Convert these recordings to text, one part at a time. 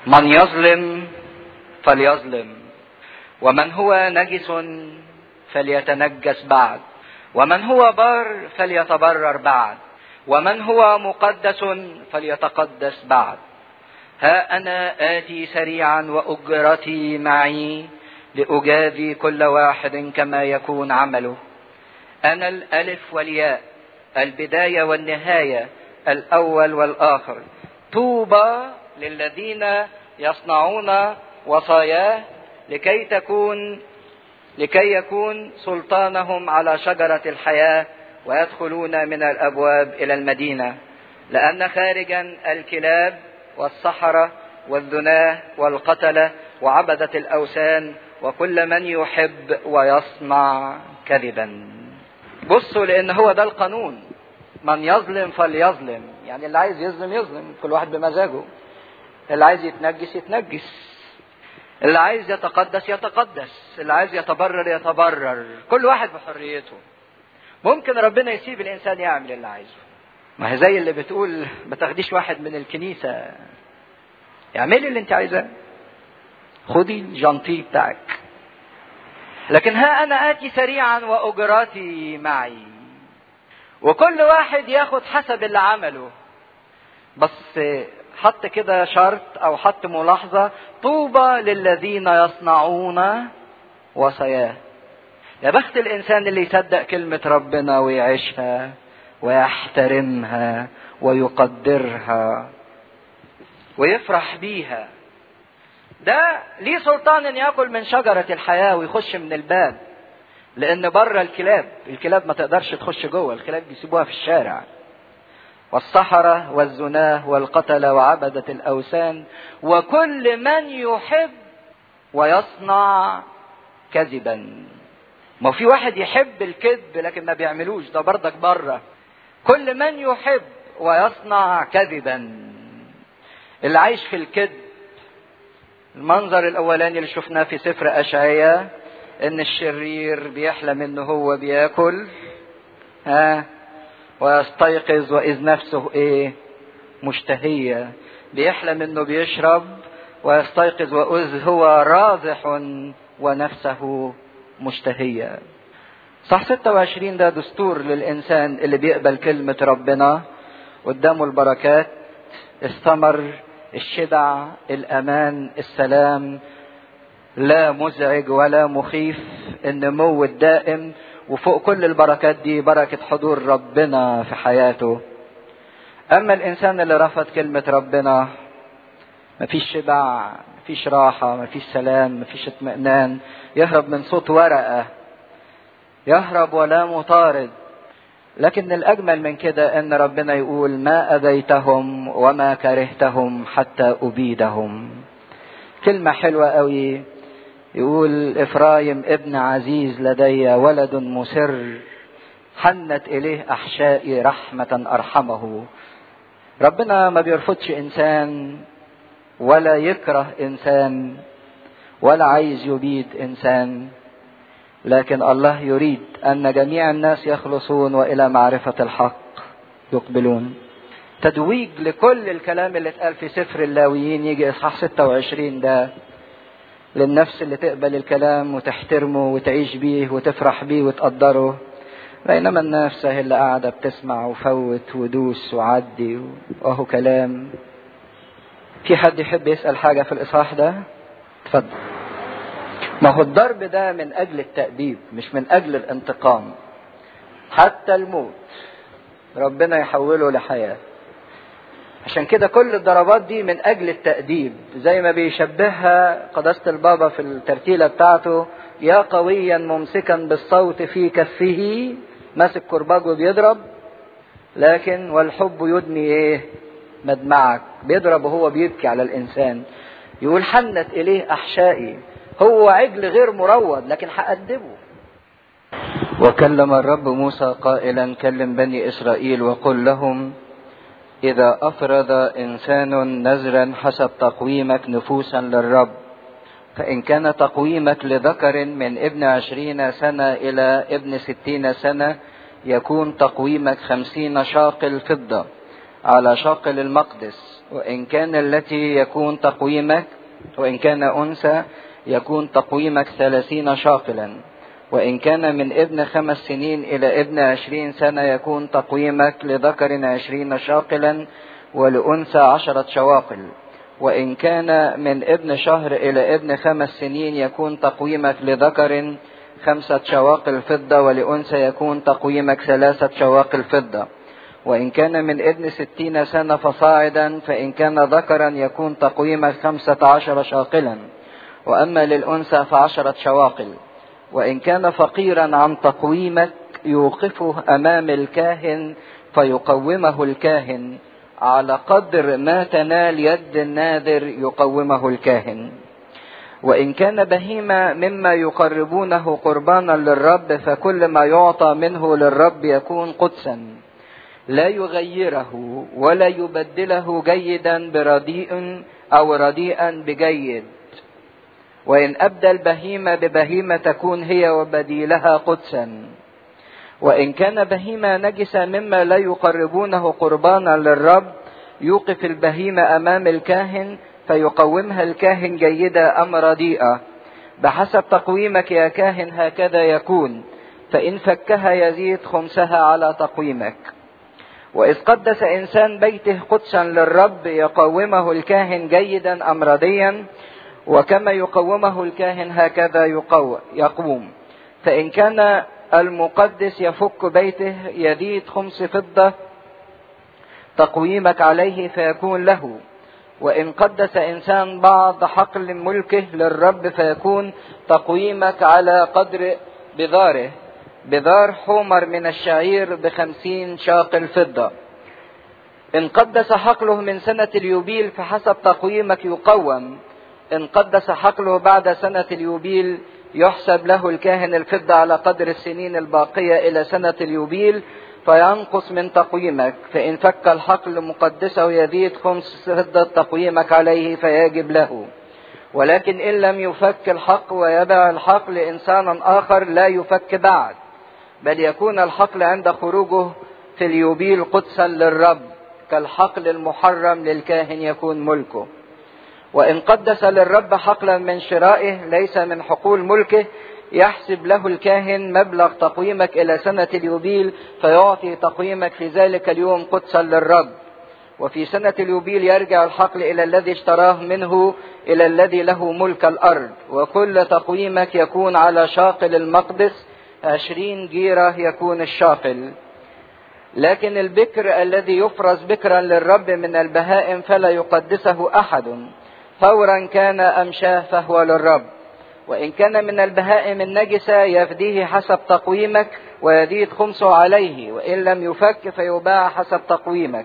من يظلم فليظلم ومن هو نجس فليتنجس بعد ومن هو بار فليتبرر بعد ومن هو مقدس فليتقدس بعد ها انا اتي سريعا واجرتي معي لاجازي كل واحد كما يكون عمله انا الالف والياء البدايه والنهايه الاول والاخر طوبى للذين يصنعون وصاياه لكي تكون لكي يكون سلطانهم على شجرة الحياة ويدخلون من الأبواب إلى المدينة لأن خارجا الكلاب والسحرة والذناه والقتلة وعبدة الأوثان وكل من يحب ويصنع كذبا بصوا لأن هو ده القانون من يظلم فليظلم يعني اللي عايز يظلم يظلم كل واحد بمزاجه اللي عايز يتنجس يتنجس اللي عايز يتقدس يتقدس اللي عايز يتبرر يتبرر كل واحد بحريته ممكن ربنا يسيب الانسان يعمل اللي عايزه ما هي زي اللي بتقول ما تاخديش واحد من الكنيسة اعملي اللي انت عايزاه خدي الجنطي بتاعك لكن ها انا اتي سريعا واجراتي معي وكل واحد ياخد حسب اللي عمله بس حط كده شرط او حط ملاحظة طوبى للذين يصنعون وصاياه يا بخت الانسان اللي يصدق كلمة ربنا ويعيشها ويحترمها ويقدرها ويفرح بيها ده ليه سلطان ان ياكل من شجرة الحياة ويخش من الباب لان بره الكلاب الكلاب ما تقدرش تخش جوه الكلاب بيسيبوها في الشارع والسحرة والزناه والقتلة وعبدة الأوثان وكل من يحب ويصنع كذبا ما في واحد يحب الكذب لكن ما بيعملوش ده بردك بره كل من يحب ويصنع كذبا اللي عايش في الكذب المنظر الاولاني اللي شفناه في سفر اشعياء ان الشرير بيحلم انه هو بياكل ها ويستيقظ واذ نفسه ايه مشتهيه بيحلم انه بيشرب ويستيقظ واذ هو راضح ونفسه مشتهيه صح 26 ده دستور للانسان اللي بيقبل كلمه ربنا قدامه البركات الثمر الشبع الامان السلام لا مزعج ولا مخيف النمو الدائم وفوق كل البركات دي بركة حضور ربنا في حياته أما الإنسان اللي رفض كلمة ربنا مفيش شبع مفيش راحة مفيش سلام مفيش اطمئنان يهرب من صوت ورقة يهرب ولا مطارد لكن الأجمل من كده أن ربنا يقول ما أذيتهم وما كرهتهم حتى أبيدهم كلمة حلوة قوي يقول إفرايم ابن عزيز لدي ولد مسر حنت إليه أحشائي رحمة أرحمه ربنا ما بيرفضش إنسان ولا يكره إنسان ولا عايز يبيد إنسان لكن الله يريد أن جميع الناس يخلصون وإلى معرفة الحق يقبلون تدويج لكل الكلام اللي اتقال في سفر اللاويين يجي إصحاح 26 ده للنفس اللي تقبل الكلام وتحترمه وتعيش بيه وتفرح بيه وتقدره بينما النفس هي اللي قاعدة بتسمع وفوت ودوس وعدي وهو كلام في حد يحب يسأل حاجة في الإصحاح ده؟ اتفضل ما هو الضرب ده من أجل التأديب مش من أجل الانتقام حتى الموت ربنا يحوله لحياة عشان كده كل الضربات دي من أجل التأديب زي ما بيشبهها قداسة البابا في الترتيلة بتاعته يا قويا ممسكا بالصوت في كفه ماسك كرباج وبيضرب لكن والحب يدني ايه مدمعك بيضرب وهو بيبكي على الإنسان يقول حنت إليه أحشائي هو عجل غير مروض لكن هأدبه وكلم الرب موسى قائلا كلم بني إسرائيل وقل لهم إذا أفرض إنسان نذرا حسب تقويمك نفوسا للرب فإن كان تقويمك لذكر من ابن عشرين سنة إلى ابن ستين سنة يكون تقويمك خمسين شاقل فضة على شاقل المقدس وإن كان التي يكون تقويمك وإن كان أنثى يكون تقويمك ثلاثين شاقلا وإن كان من ابن خمس سنين إلى ابن عشرين سنة يكون تقويمك لذكر عشرين شاقلا ولأنثى عشرة شواقل وإن كان من ابن شهر إلى ابن خمس سنين يكون تقويمك لذكر خمسة شواقل فضة ولأنثى يكون تقويمك ثلاثة شواقل فضة وإن كان من ابن ستين سنة فصاعدا فإن كان ذكرا يكون تقويمك خمسة عشر شاقلا وأما للأنثى فعشرة شواقل وإن كان فقيرا عن تقويمك يوقفه أمام الكاهن فيقومه الكاهن على قدر ما تنال يد الناذر يقومه الكاهن وإن كان بهيمة مما يقربونه قربانا للرب فكل ما يعطى منه للرب يكون قدسا لا يغيره ولا يبدله جيدا برديء أو رديئا بجيد وإن أبدى البهيمة ببهيمة تكون هي وبديلها قدسا وإن كان بهيمة نجسة مما لا يقربونه قربانا للرب يوقف البهيمة أمام الكاهن فيقومها الكاهن جيدة أم رديئة بحسب تقويمك يا كاهن هكذا يكون فإن فكها يزيد خمسها على تقويمك وإذ قدس إنسان بيته قدسا للرب يقومه الكاهن جيدا أم رديا وكما يقومه الكاهن هكذا يقوم فإن كان المقدس يفك بيته يزيد خمس فضة تقويمك عليه فيكون له وإن قدس إنسان بعض حقل ملكه للرب فيكون تقويمك على قدر بذاره بذار حمر من الشعير بخمسين شاقل فضة إن قدس حقله من سنة اليوبيل فحسب تقويمك يقوم إن قدس حقله بعد سنة اليوبيل يحسب له الكاهن الفضة على قدر السنين الباقية إلى سنة اليوبيل فينقص من تقويمك فإن فك الحقل مقدسه يزيد خمس فضة تقويمك عليه فيجب له ولكن إن لم يفك الحق ويبع الحق لإنسان آخر لا يفك بعد بل يكون الحقل عند خروجه في اليوبيل قدسا للرب كالحقل المحرم للكاهن يكون ملكه وإن قدس للرب حقلا من شرائه ليس من حقول ملكه يحسب له الكاهن مبلغ تقويمك إلى سنة اليوبيل فيعطي تقويمك في ذلك اليوم قدسا للرب وفي سنة اليوبيل يرجع الحقل إلى الذي اشتراه منه إلى الذي له ملك الأرض وكل تقويمك يكون على شاقل المقدس عشرين جيرة يكون الشاقل لكن البكر الذي يفرز بكرا للرب من البهائم فلا يقدسه أحد فورا كان أم شاه فهو للرب وإن كان من البهائم النجسة يفديه حسب تقويمك ويزيد خمسه عليه وإن لم يفك فيباع حسب تقويمك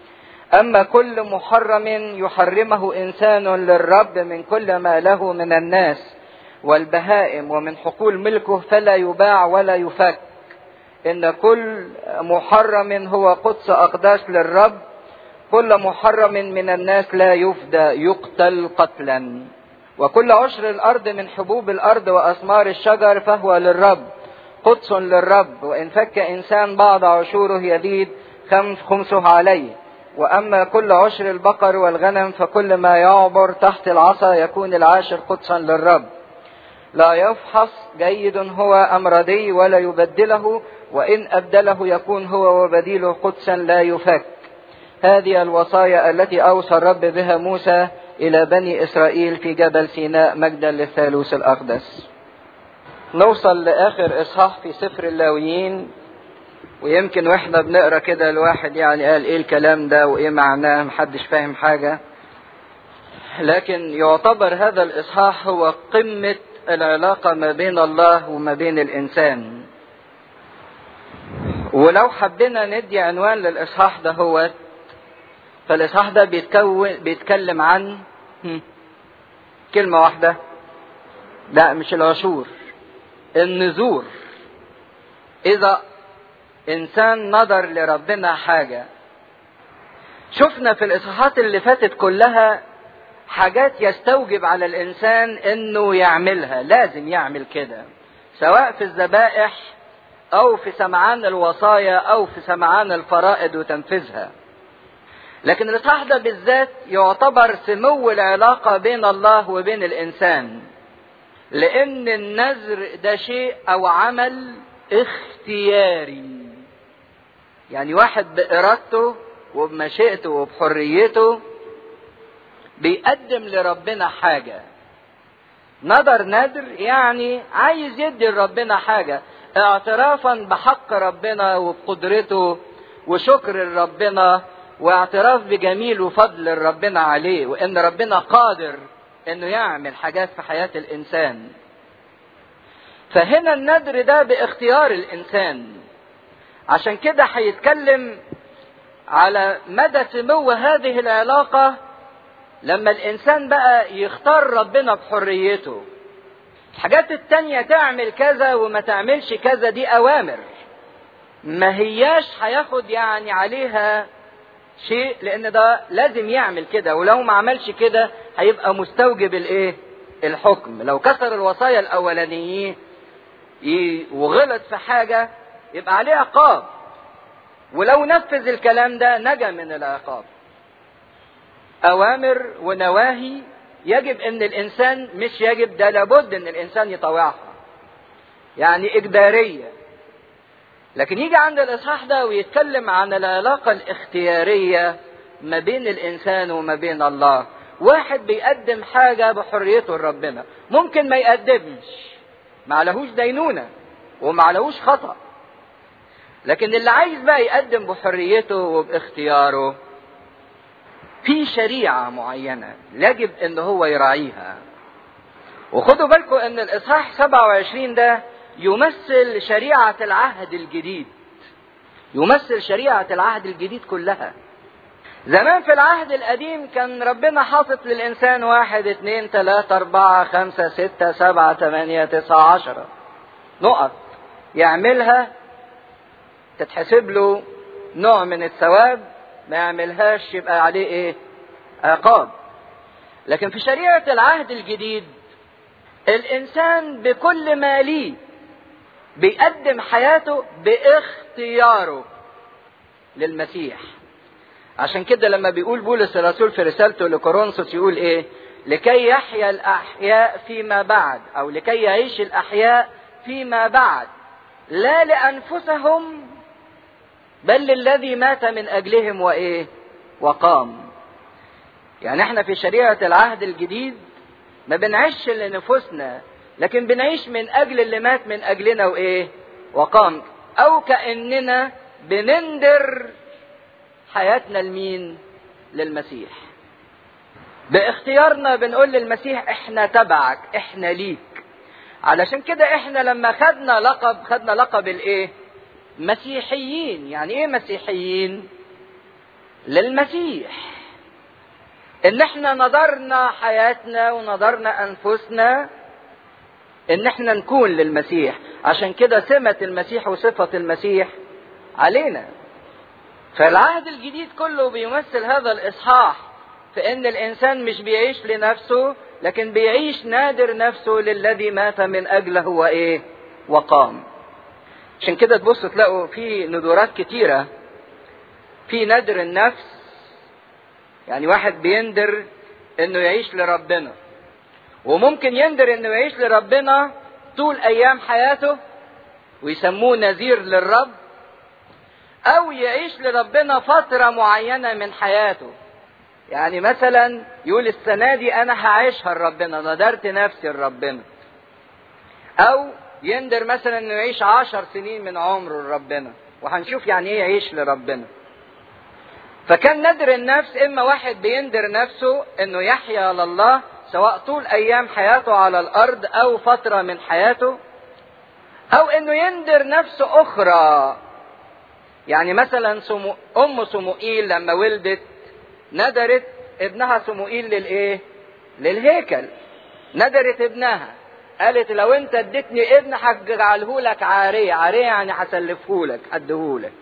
أما كل محرم يحرمه إنسان للرب من كل ما له من الناس والبهائم ومن حقول ملكه فلا يباع ولا يفك إن كل محرم هو قدس أقداس للرب كل محرم من الناس لا يفدى يقتل قتلا وكل عشر الأرض من حبوب الأرض وأثمار الشجر فهو للرب قدس للرب وإن فك إنسان بعض عشوره يزيد خمسه عليه وأما كل عشر البقر والغنم فكل ما يعبر تحت العصا يكون العاشر قدسا للرب لا يفحص جيد هو أم ردي ولا يبدله وإن أبدله يكون هو وبديله قدسا لا يفك هذه الوصايا التي أوصى الرب بها موسى إلى بني إسرائيل في جبل سيناء مجدا للثالوث الأقدس نوصل لآخر إصحاح في سفر اللاويين ويمكن واحنا بنقرا كده الواحد يعني قال ايه الكلام ده وايه معناه محدش فاهم حاجه لكن يعتبر هذا الاصحاح هو قمه العلاقه ما بين الله وما بين الانسان ولو حبينا ندي عنوان للاصحاح ده هو فالاصحاح ده بيتكون بيتكلم عن كلمه واحده لا مش العشور النذور اذا انسان نظر لربنا حاجه شفنا في الاصحاحات اللي فاتت كلها حاجات يستوجب على الانسان انه يعملها لازم يعمل كده سواء في الذبائح او في سمعان الوصايا او في سمعان الفرائض وتنفيذها لكن الاصحاح ده بالذات يعتبر سمو العلاقة بين الله وبين الانسان لان النذر ده شيء او عمل اختياري يعني واحد بارادته وبمشيئته وبحريته بيقدم لربنا حاجة نذر نذر يعني عايز يدي لربنا حاجة اعترافا بحق ربنا وبقدرته وشكر لربنا واعتراف بجميل وفضل ربنا عليه وان ربنا قادر انه يعمل حاجات في حياة الانسان فهنا النذر ده باختيار الانسان عشان كده هيتكلم على مدى سمو هذه العلاقة لما الإنسان بقى يختار ربنا بحريته الحاجات التانية تعمل كذا وما تعملش كذا دي أوامر ما هياش هياخد يعني عليها شيء لأن ده لازم يعمل كده ولو ما عملش كده هيبقى مستوجب الإيه؟ الحكم لو كسر الوصايا الأولانيين وغلط في حاجة يبقى عليه عقاب ولو نفذ الكلام ده نجا من العقاب اوامر ونواهي يجب ان الانسان مش يجب ده لابد ان الانسان يطوعها يعني اجباريه لكن يجي عند الاصحاح ده ويتكلم عن العلاقه الاختياريه ما بين الانسان وما بين الله واحد بيقدم حاجه بحريته لربنا ممكن ما يقدمش ما عليهوش دينونه وما عليهوش خطأ لكن اللي عايز بقى يقدم بحريته وباختياره في شريعة معينة يجب ان هو يراعيها وخدوا بالكم ان الاصحاح 27 ده يمثل شريعة العهد الجديد يمثل شريعة العهد الجديد كلها زمان في العهد القديم كان ربنا حاطط للإنسان واحد اتنين تلاتة أربعة خمسة ستة سبعة تمانية تسعة عشرة نقط يعملها تتحسب له نوع من الثواب ما يعملهاش يبقى عليه ايه عقاب لكن في شريعة العهد الجديد الانسان بكل ما ليه بيقدم حياته باختياره للمسيح عشان كده لما بيقول بولس الرسول في رسالته لكورنثوس يقول ايه لكي يحيا الاحياء فيما بعد او لكي يعيش الاحياء فيما بعد لا لانفسهم بل للذي مات من اجلهم وايه وقام يعني احنا في شريعه العهد الجديد ما بنعيش لنفوسنا لكن بنعيش من اجل اللي مات من اجلنا وايه وقام او كاننا بنندر حياتنا لمين للمسيح باختيارنا بنقول للمسيح احنا تبعك احنا ليك علشان كده احنا لما خدنا لقب خدنا لقب الايه مسيحيين يعني ايه مسيحيين للمسيح ان احنا نظرنا حياتنا ونظرنا انفسنا ان احنا نكون للمسيح عشان كده سمة المسيح وصفة المسيح علينا فالعهد الجديد كله بيمثل هذا الاصحاح في ان الانسان مش بيعيش لنفسه لكن بيعيش نادر نفسه للذي مات من اجله وايه وقام عشان كده تبص تلاقوا في ندورات كتيرة في ندر النفس يعني واحد بيندر انه يعيش لربنا وممكن يندر انه يعيش لربنا طول ايام حياته ويسموه نذير للرب او يعيش لربنا فترة معينة من حياته يعني مثلا يقول السنة دي انا هعيشها لربنا نذرت نفسي لربنا او يندر مثلا انه يعيش عشر سنين من عمره لربنا وهنشوف يعني ايه يعيش لربنا فكان ندر النفس اما واحد بيندر نفسه انه يحيا لله سواء طول ايام حياته على الارض او فتره من حياته او انه يندر نفس اخرى يعني مثلا سمو ام سموئيل لما ولدت ندرت ابنها سموئيل للايه للهيكل ندرت ابنها قالت لو انت اديتني ابن هجعله لك عاريه عاريه يعني هسلفه لك هديهولك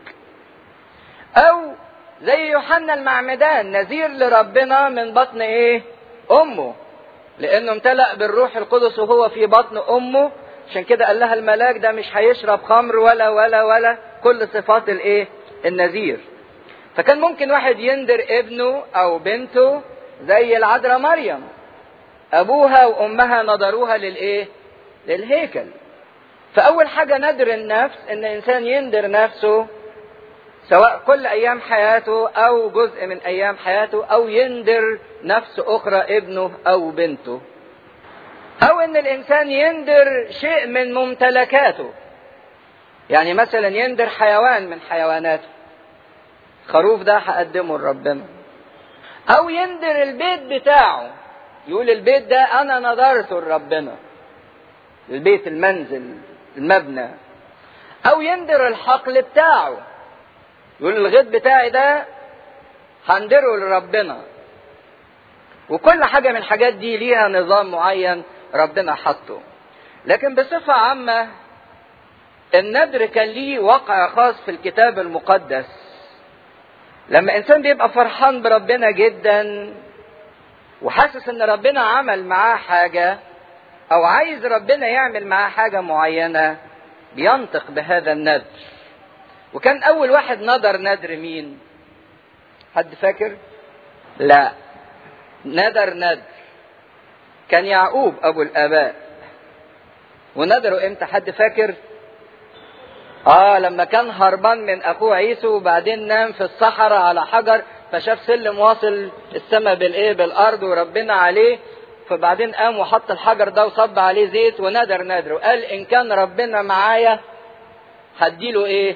او زي يوحنا المعمدان نذير لربنا من بطن ايه امه لانه امتلأ بالروح القدس وهو في بطن امه عشان كده قال لها الملاك ده مش هيشرب خمر ولا ولا ولا كل صفات الايه النذير فكان ممكن واحد يندر ابنه او بنته زي العذراء مريم ابوها وامها نظروها للايه للهيكل فاول حاجه ندر النفس ان انسان يندر نفسه سواء كل ايام حياته او جزء من ايام حياته او يندر نفس اخرى ابنه او بنته او ان الانسان يندر شيء من ممتلكاته يعني مثلا يندر حيوان من حيواناته خروف ده هقدمه لربنا او يندر البيت بتاعه يقول البيت ده انا نظرته لربنا البيت المنزل المبنى او يندر الحقل بتاعه يقول الغيط بتاعي ده هندره لربنا وكل حاجة من الحاجات دي ليها نظام معين ربنا حطه لكن بصفة عامة الندر كان ليه وقع خاص في الكتاب المقدس لما انسان بيبقى فرحان بربنا جدا وحاسس ان ربنا عمل معاه حاجة او عايز ربنا يعمل معاه حاجة معينة بينطق بهذا الندر وكان اول واحد نذر ندر مين حد فاكر لا ندر ندر كان يعقوب ابو الاباء ونذره امتى حد فاكر اه لما كان هربان من اخوه عيسو وبعدين نام في الصحراء على حجر فشاف سلم واصل السماء بالايه بالارض وربنا عليه فبعدين قام وحط الحجر ده وصب عليه زيت وندر ندر وقال ان كان ربنا معايا هديله ايه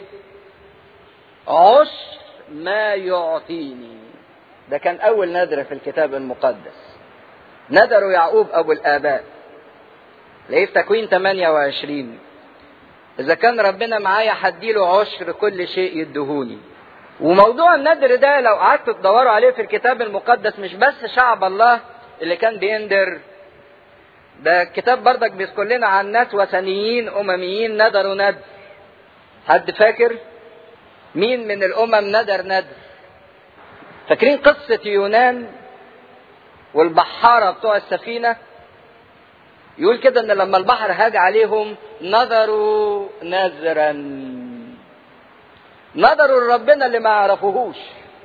عشر ما يعطيني ده كان اول نذر في الكتاب المقدس نذره يعقوب ابو الاباء ليه في تكوين 28 اذا كان ربنا معايا هديله عشر كل شيء يدهوني وموضوع النذر ده لو قعدتوا تدوروا عليه في الكتاب المقدس مش بس شعب الله اللي كان بيندر ده الكتاب برضك بيذكر لنا عن ناس وثنيين امميين ندروا ندر حد فاكر مين من الامم ندر ندر فاكرين قصة يونان والبحارة بتوع السفينة يقول كده ان لما البحر هاج عليهم نظروا نذرا نظروا لربنا اللي ما يعرفوهوش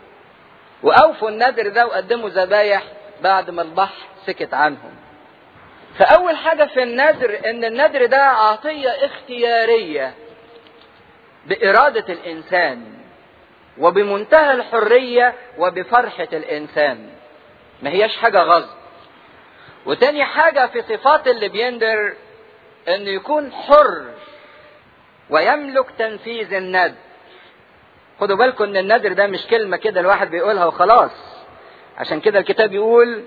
واوفوا النذر ده وقدموا ذبايح بعد ما البحر سكت عنهم فاول حاجه في النذر ان النذر ده عطيه اختياريه باراده الانسان وبمنتهى الحريه وبفرحه الانسان ما هياش حاجه غصب وتاني حاجه في صفات اللي بيندر انه يكون حر ويملك تنفيذ الندر خدوا بالكم ان النذر ده مش كلمه كده الواحد بيقولها وخلاص عشان كده الكتاب يقول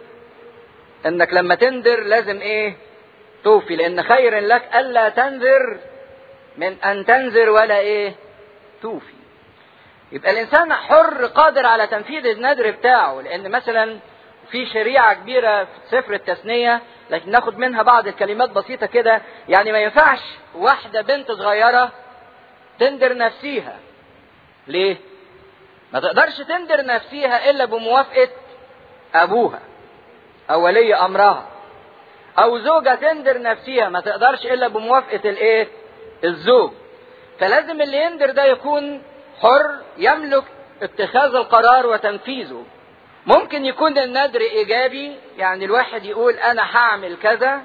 انك لما تنذر لازم ايه توفي لان خير لك الا تنذر من ان تنذر ولا ايه توفي يبقى الانسان حر قادر على تنفيذ النذر بتاعه لان مثلا في شريعه كبيره في سفر التثنيه لكن ناخد منها بعض الكلمات بسيطه كده يعني ما ينفعش واحده بنت صغيره تندر نفسيها ليه ما تقدرش تندر نفسيها الا بموافقه ابوها او ولي امرها او زوجة تندر نفسها ما تقدرش الا بموافقة الايه الزوج فلازم اللي يندر ده يكون حر يملك اتخاذ القرار وتنفيذه ممكن يكون الندر ايجابي يعني الواحد يقول انا هعمل كذا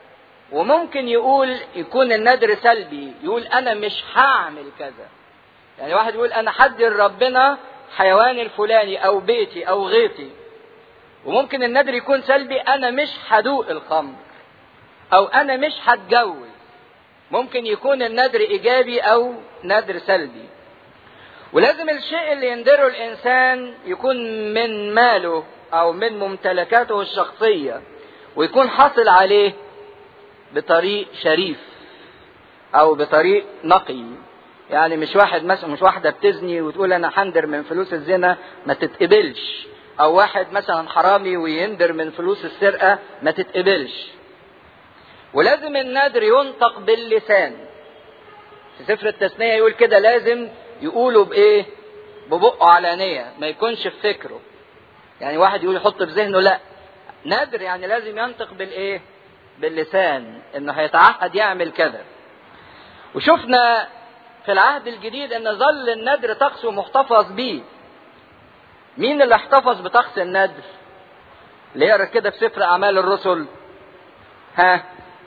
وممكن يقول يكون الندر سلبي يقول انا مش هعمل كذا يعني واحد يقول انا حدر ربنا حيواني الفلاني او بيتي او غيطي وممكن الندر يكون سلبي انا مش هدوق الخمر او انا مش هتجوز ممكن يكون الندر ايجابي او ندر سلبي ولازم الشيء اللي يندره الانسان يكون من ماله او من ممتلكاته الشخصيه ويكون حاصل عليه بطريق شريف او بطريق نقي يعني مش واحد مثلا مش واحده بتزني وتقول انا هندر من فلوس الزنا ما تتقبلش او واحد مثلا حرامي ويندر من فلوس السرقه ما تتقبلش ولازم النذر ينطق باللسان في سفر التثنيه يقول كده لازم يقوله بايه ببقه علانيه ما يكونش في فكره يعني واحد يقول يحط في ذهنه لا نذر يعني لازم ينطق بالايه باللسان انه هيتعهد يعمل كذا وشفنا في العهد الجديد ان ظل النذر طقس محتفظ به مين اللي احتفظ بطقس الندر اللي يقرا كده في سفر اعمال الرسل ها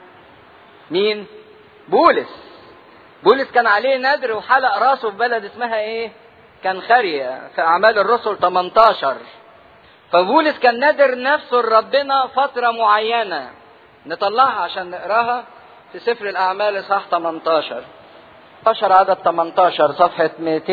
مين بولس بولس كان عليه ندر وحلق راسه في بلد اسمها ايه كان خارية في اعمال الرسل 18 فبولس كان نادر نفسه لربنا فترة معينة نطلعها عشان نقراها في سفر الاعمال اصحاح 18 18 عدد 18 صفحة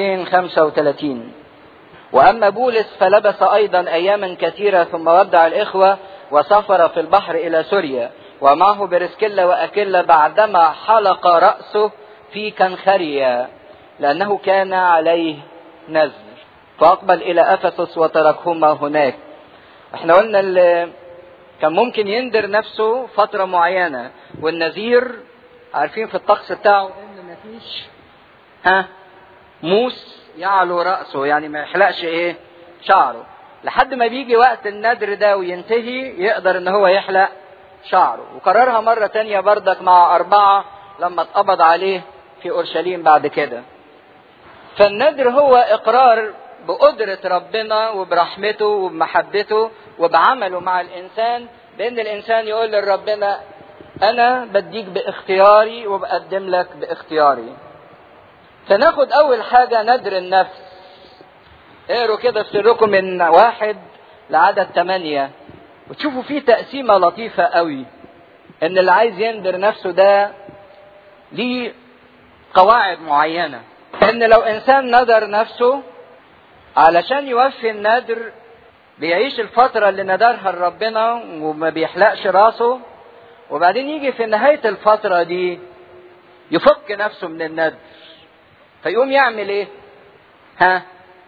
235 وأما بولس فلبس أيضا أياما كثيرة ثم ودع الإخوة وسافر في البحر إلى سوريا ومعه برسكيلا وأكيلا بعدما حلق رأسه في كنخريا لأنه كان عليه نذر فأقبل إلى أفسس وتركهما هناك احنا قلنا اللي كان ممكن يندر نفسه فترة معينة والنذير عارفين في الطقس بتاعه ان مفيش ها موس يعلو رأسه يعني ما يحلقش ايه شعره لحد ما بيجي وقت الندر ده وينتهي يقدر ان هو يحلق شعره وكررها مرة تانية بردك مع أربعة لما اتقبض عليه في أورشليم بعد كده فالندر هو إقرار بقدرة ربنا وبرحمته وبمحبته وبعمله مع الإنسان بأن الإنسان يقول لربنا أنا بديك باختياري وبقدم لك باختياري فناخد أول حاجة ندر النفس اقروا كده في سركم من واحد لعدد ثمانية وتشوفوا فيه تقسيمة لطيفة قوي ان اللي عايز يندر نفسه ده ليه قواعد معينة ان لو انسان ندر نفسه علشان يوفي النذر بيعيش الفترة اللي ندرها لربنا وما بيحلقش راسه وبعدين يجي في نهاية الفترة دي يفك نفسه من الندر فيقوم يعمل ايه ها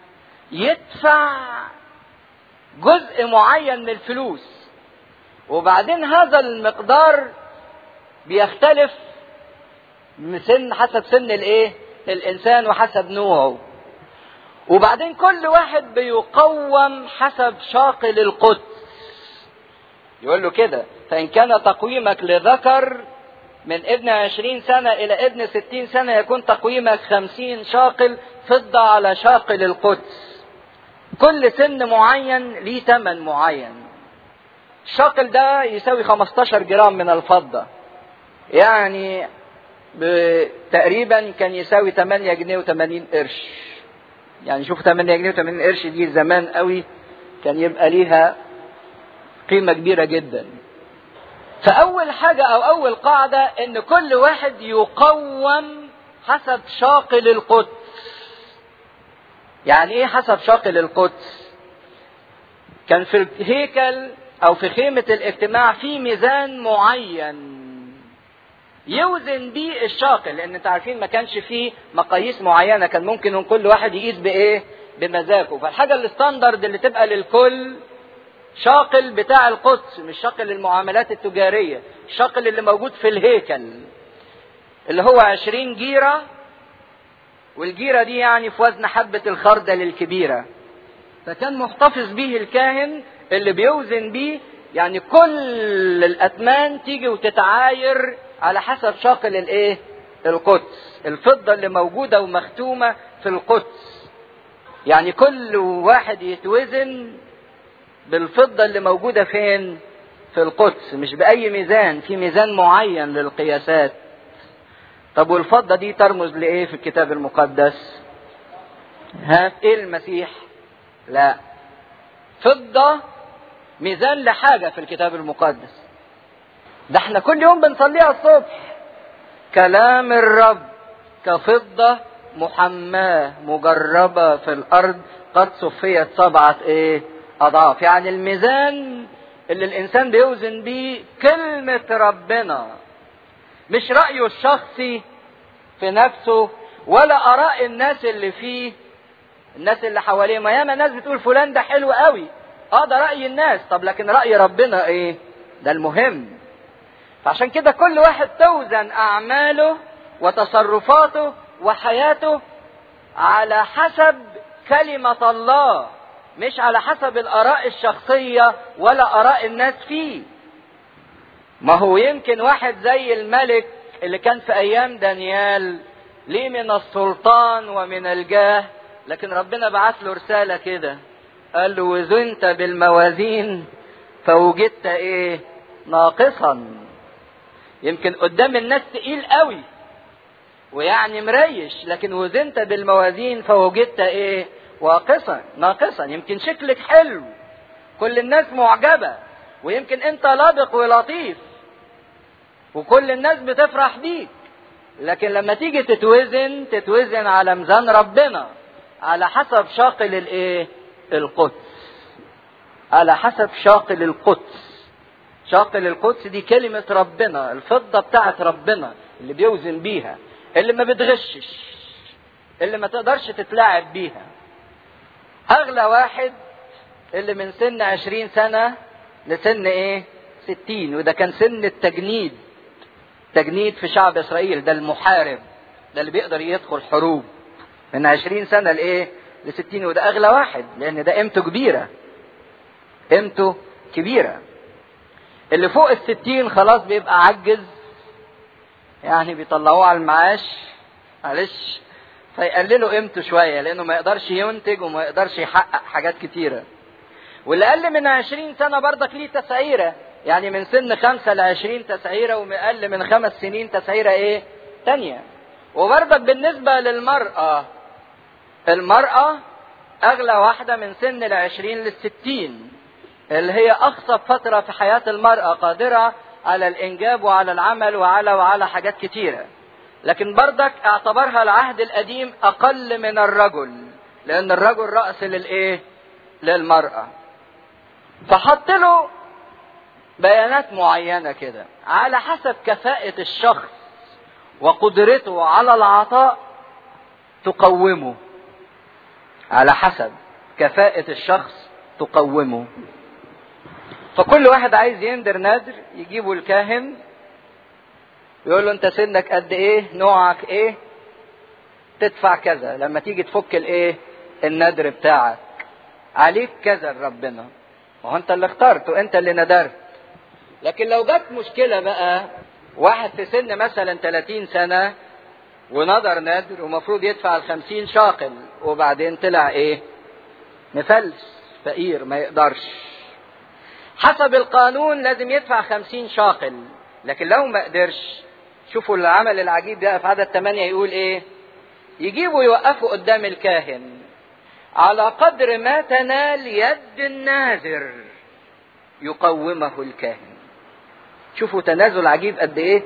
يدفع جزء معين من الفلوس وبعدين هذا المقدار بيختلف من سن حسب سن الايه الانسان وحسب نوعه وبعدين كل واحد بيقوم حسب شاقل القدس يقول له كده فإن كان تقويمك لذكر من ابن عشرين سنة إلى ابن ستين سنة يكون تقويمك خمسين شاقل فضة على شاقل القدس كل سن معين ليه ثمن معين الشاقل ده يساوي 15 جرام من الفضة يعني تقريبا كان يساوي 8 جنيه و80 قرش يعني شوف 8 جنيه و80 قرش دي زمان قوي كان يبقى ليها قيمة كبيرة جدا فأول حاجة أو أول قاعدة إن كل واحد يقوم حسب شاقل القدس يعني إيه حسب شاقل القدس كان في الهيكل أو في خيمة الاجتماع في ميزان معين يوزن بيه الشاقل لان انتوا عارفين ما كانش فيه مقاييس معينه كان ممكن ان كل واحد يقيس بايه بمزاجه فالحاجه الستاندرد اللي تبقى للكل شاقل بتاع القدس مش شاقل المعاملات التجاريه الشاقل اللي موجود في الهيكل اللي هو عشرين جيرة والجيرة دي يعني في وزن حبة الخردل الكبيرة فكان محتفظ به الكاهن اللي بيوزن بيه يعني كل الأثمان تيجي وتتعاير على حسب شاقل الايه القدس الفضة اللي موجودة ومختومة في القدس يعني كل واحد يتوزن بالفضة اللي موجودة فين في القدس مش بأي ميزان في ميزان معين للقياسات طب والفضة دي ترمز لإيه في الكتاب المقدس ها إيه المسيح لا فضة ميزان لحاجة في الكتاب المقدس ده احنا كل يوم بنصليها الصبح كلام الرب كفضة محماة مجربة في الأرض قد صفيت سبعة ايه أضعاف يعني الميزان اللي الإنسان بيوزن بيه كلمة ربنا مش رأيه الشخصي في نفسه ولا آراء الناس اللي فيه الناس اللي حواليه ما ياما ناس بتقول فلان ده حلو قوي اه ده رأي الناس طب لكن رأي ربنا ايه ده المهم فعشان كده كل واحد توزن أعماله وتصرفاته وحياته على حسب كلمة الله مش على حسب الآراء الشخصية ولا آراء الناس فيه ما هو يمكن واحد زي الملك اللي كان في أيام دانيال ليه من السلطان ومن الجاه لكن ربنا بعت له رسالة كده قال له وزنت بالموازين فوجدت ايه ناقصا يمكن قدام الناس تقيل قوي ويعني مريش لكن وزنت بالموازين فوجدت ايه واقصا ناقصا يمكن شكلك حلو كل الناس معجبة ويمكن انت لابق ولطيف وكل الناس بتفرح بيك لكن لما تيجي تتوزن تتوزن على ميزان ربنا على حسب شاقل الايه القدس على حسب شاقل القدس شاقل القدس دي كلمة ربنا الفضة بتاعت ربنا اللي بيوزن بيها اللي ما بتغشش اللي ما تقدرش تتلاعب بيها اغلى واحد اللي من سن عشرين سنة لسن ايه ستين وده كان سن التجنيد تجنيد في شعب اسرائيل ده المحارب ده اللي بيقدر يدخل حروب من عشرين سنة لايه لستين وده اغلى واحد لان ده قيمته كبيرة قيمته كبيرة اللي فوق الستين خلاص بيبقى عجز يعني بيطلعوه على المعاش معلش فيقللوا قيمته شوية لأنه ما يقدرش ينتج وما يقدرش يحقق حاجات كتيرة واللي أقل من عشرين سنة برضك ليه تسعيرة يعني من سن خمسة لعشرين تسعيرة وأقل من خمس سنين تسعيرة إيه تانية وبرضك بالنسبة للمرأة المرأة أغلى واحدة من سن العشرين للستين اللي هي أقصى فترة في حياة المرأة قادرة على الإنجاب وعلى العمل وعلى وعلى حاجات كتيرة لكن بردك اعتبرها العهد القديم أقل من الرجل لأن الرجل رأس للإيه؟ للمرأة فحط له بيانات معينة كده على حسب كفاءة الشخص وقدرته على العطاء تقومه على حسب كفاءة الشخص تقومه فكل واحد عايز يندر نذر يجيبه الكاهن يقول له انت سنك قد ايه نوعك ايه تدفع كذا لما تيجي تفك الايه النذر بتاعك عليك كذا لربنا وهو انت اللي اخترته انت اللي ندرت لكن لو جت مشكله بقى واحد في سن مثلا 30 سنه ونظر نذر ومفروض يدفع الخمسين شاقل وبعدين طلع ايه مفلس فقير ما يقدرش حسب القانون لازم يدفع خمسين شاقل لكن لو ما قدرش شوفوا العمل العجيب ده في عدد ثمانية يقول ايه يجيبوا يوقفوا قدام الكاهن على قدر ما تنال يد الناذر يقومه الكاهن شوفوا تنازل عجيب قد ايه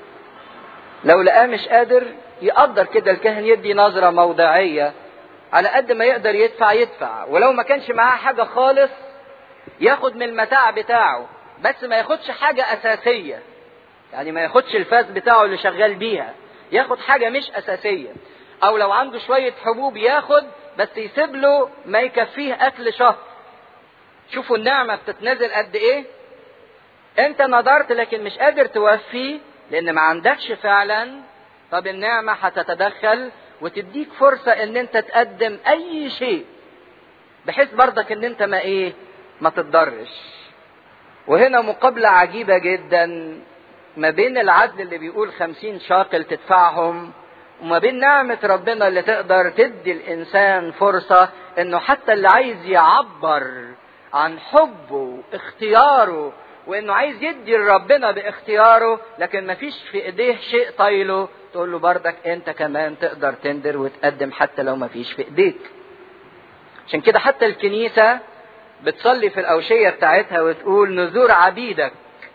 لو لقاه مش قادر يقدر كده الكاهن يدي نظرة موضعية على قد ما يقدر يدفع يدفع ولو ما كانش معاه حاجة خالص ياخد من المتاع بتاعه بس ما ياخدش حاجة أساسية يعني ما ياخدش الفاس بتاعه اللي شغال بيها ياخد حاجة مش أساسية أو لو عنده شوية حبوب ياخد بس يسيب له ما يكفيه أكل شهر شوفوا النعمة بتتنزل قد إيه أنت نظرت لكن مش قادر توفيه لأن ما عندكش فعلا طب النعمة هتتدخل وتديك فرصة إن أنت تقدم أي شيء بحيث برضك إن أنت ما إيه ما تتضرش وهنا مقابلة عجيبة جدا ما بين العدل اللي بيقول خمسين شاقل تدفعهم وما بين نعمة ربنا اللي تقدر تدي الإنسان فرصة إنه حتى اللي عايز يعبر عن حبه اختياره وإنه عايز يدي لربنا باختياره لكن ما فيش في إيديه شيء طايله تقول له بردك أنت كمان تقدر تندر وتقدم حتى لو ما فيش في إيديك عشان كده حتى الكنيسة بتصلي في الأوشية بتاعتها وتقول نذور عبيدك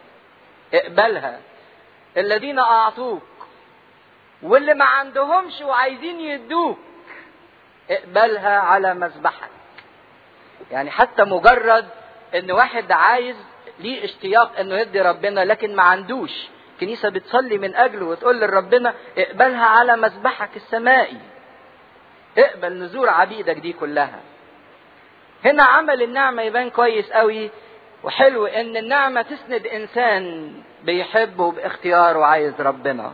اقبلها الذين أعطوك واللي ما عندهمش وعايزين يدوك اقبلها على مذبحك يعني حتى مجرد ان واحد عايز ليه اشتياق انه يدي ربنا لكن ما عندوش الكنيسة بتصلي من اجله وتقول لربنا اقبلها على مذبحك السمائي اقبل نذور عبيدك دي كلها هنا عمل النعمة يبان كويس قوي وحلو ان النعمة تسند انسان بيحبه باختياره وعايز ربنا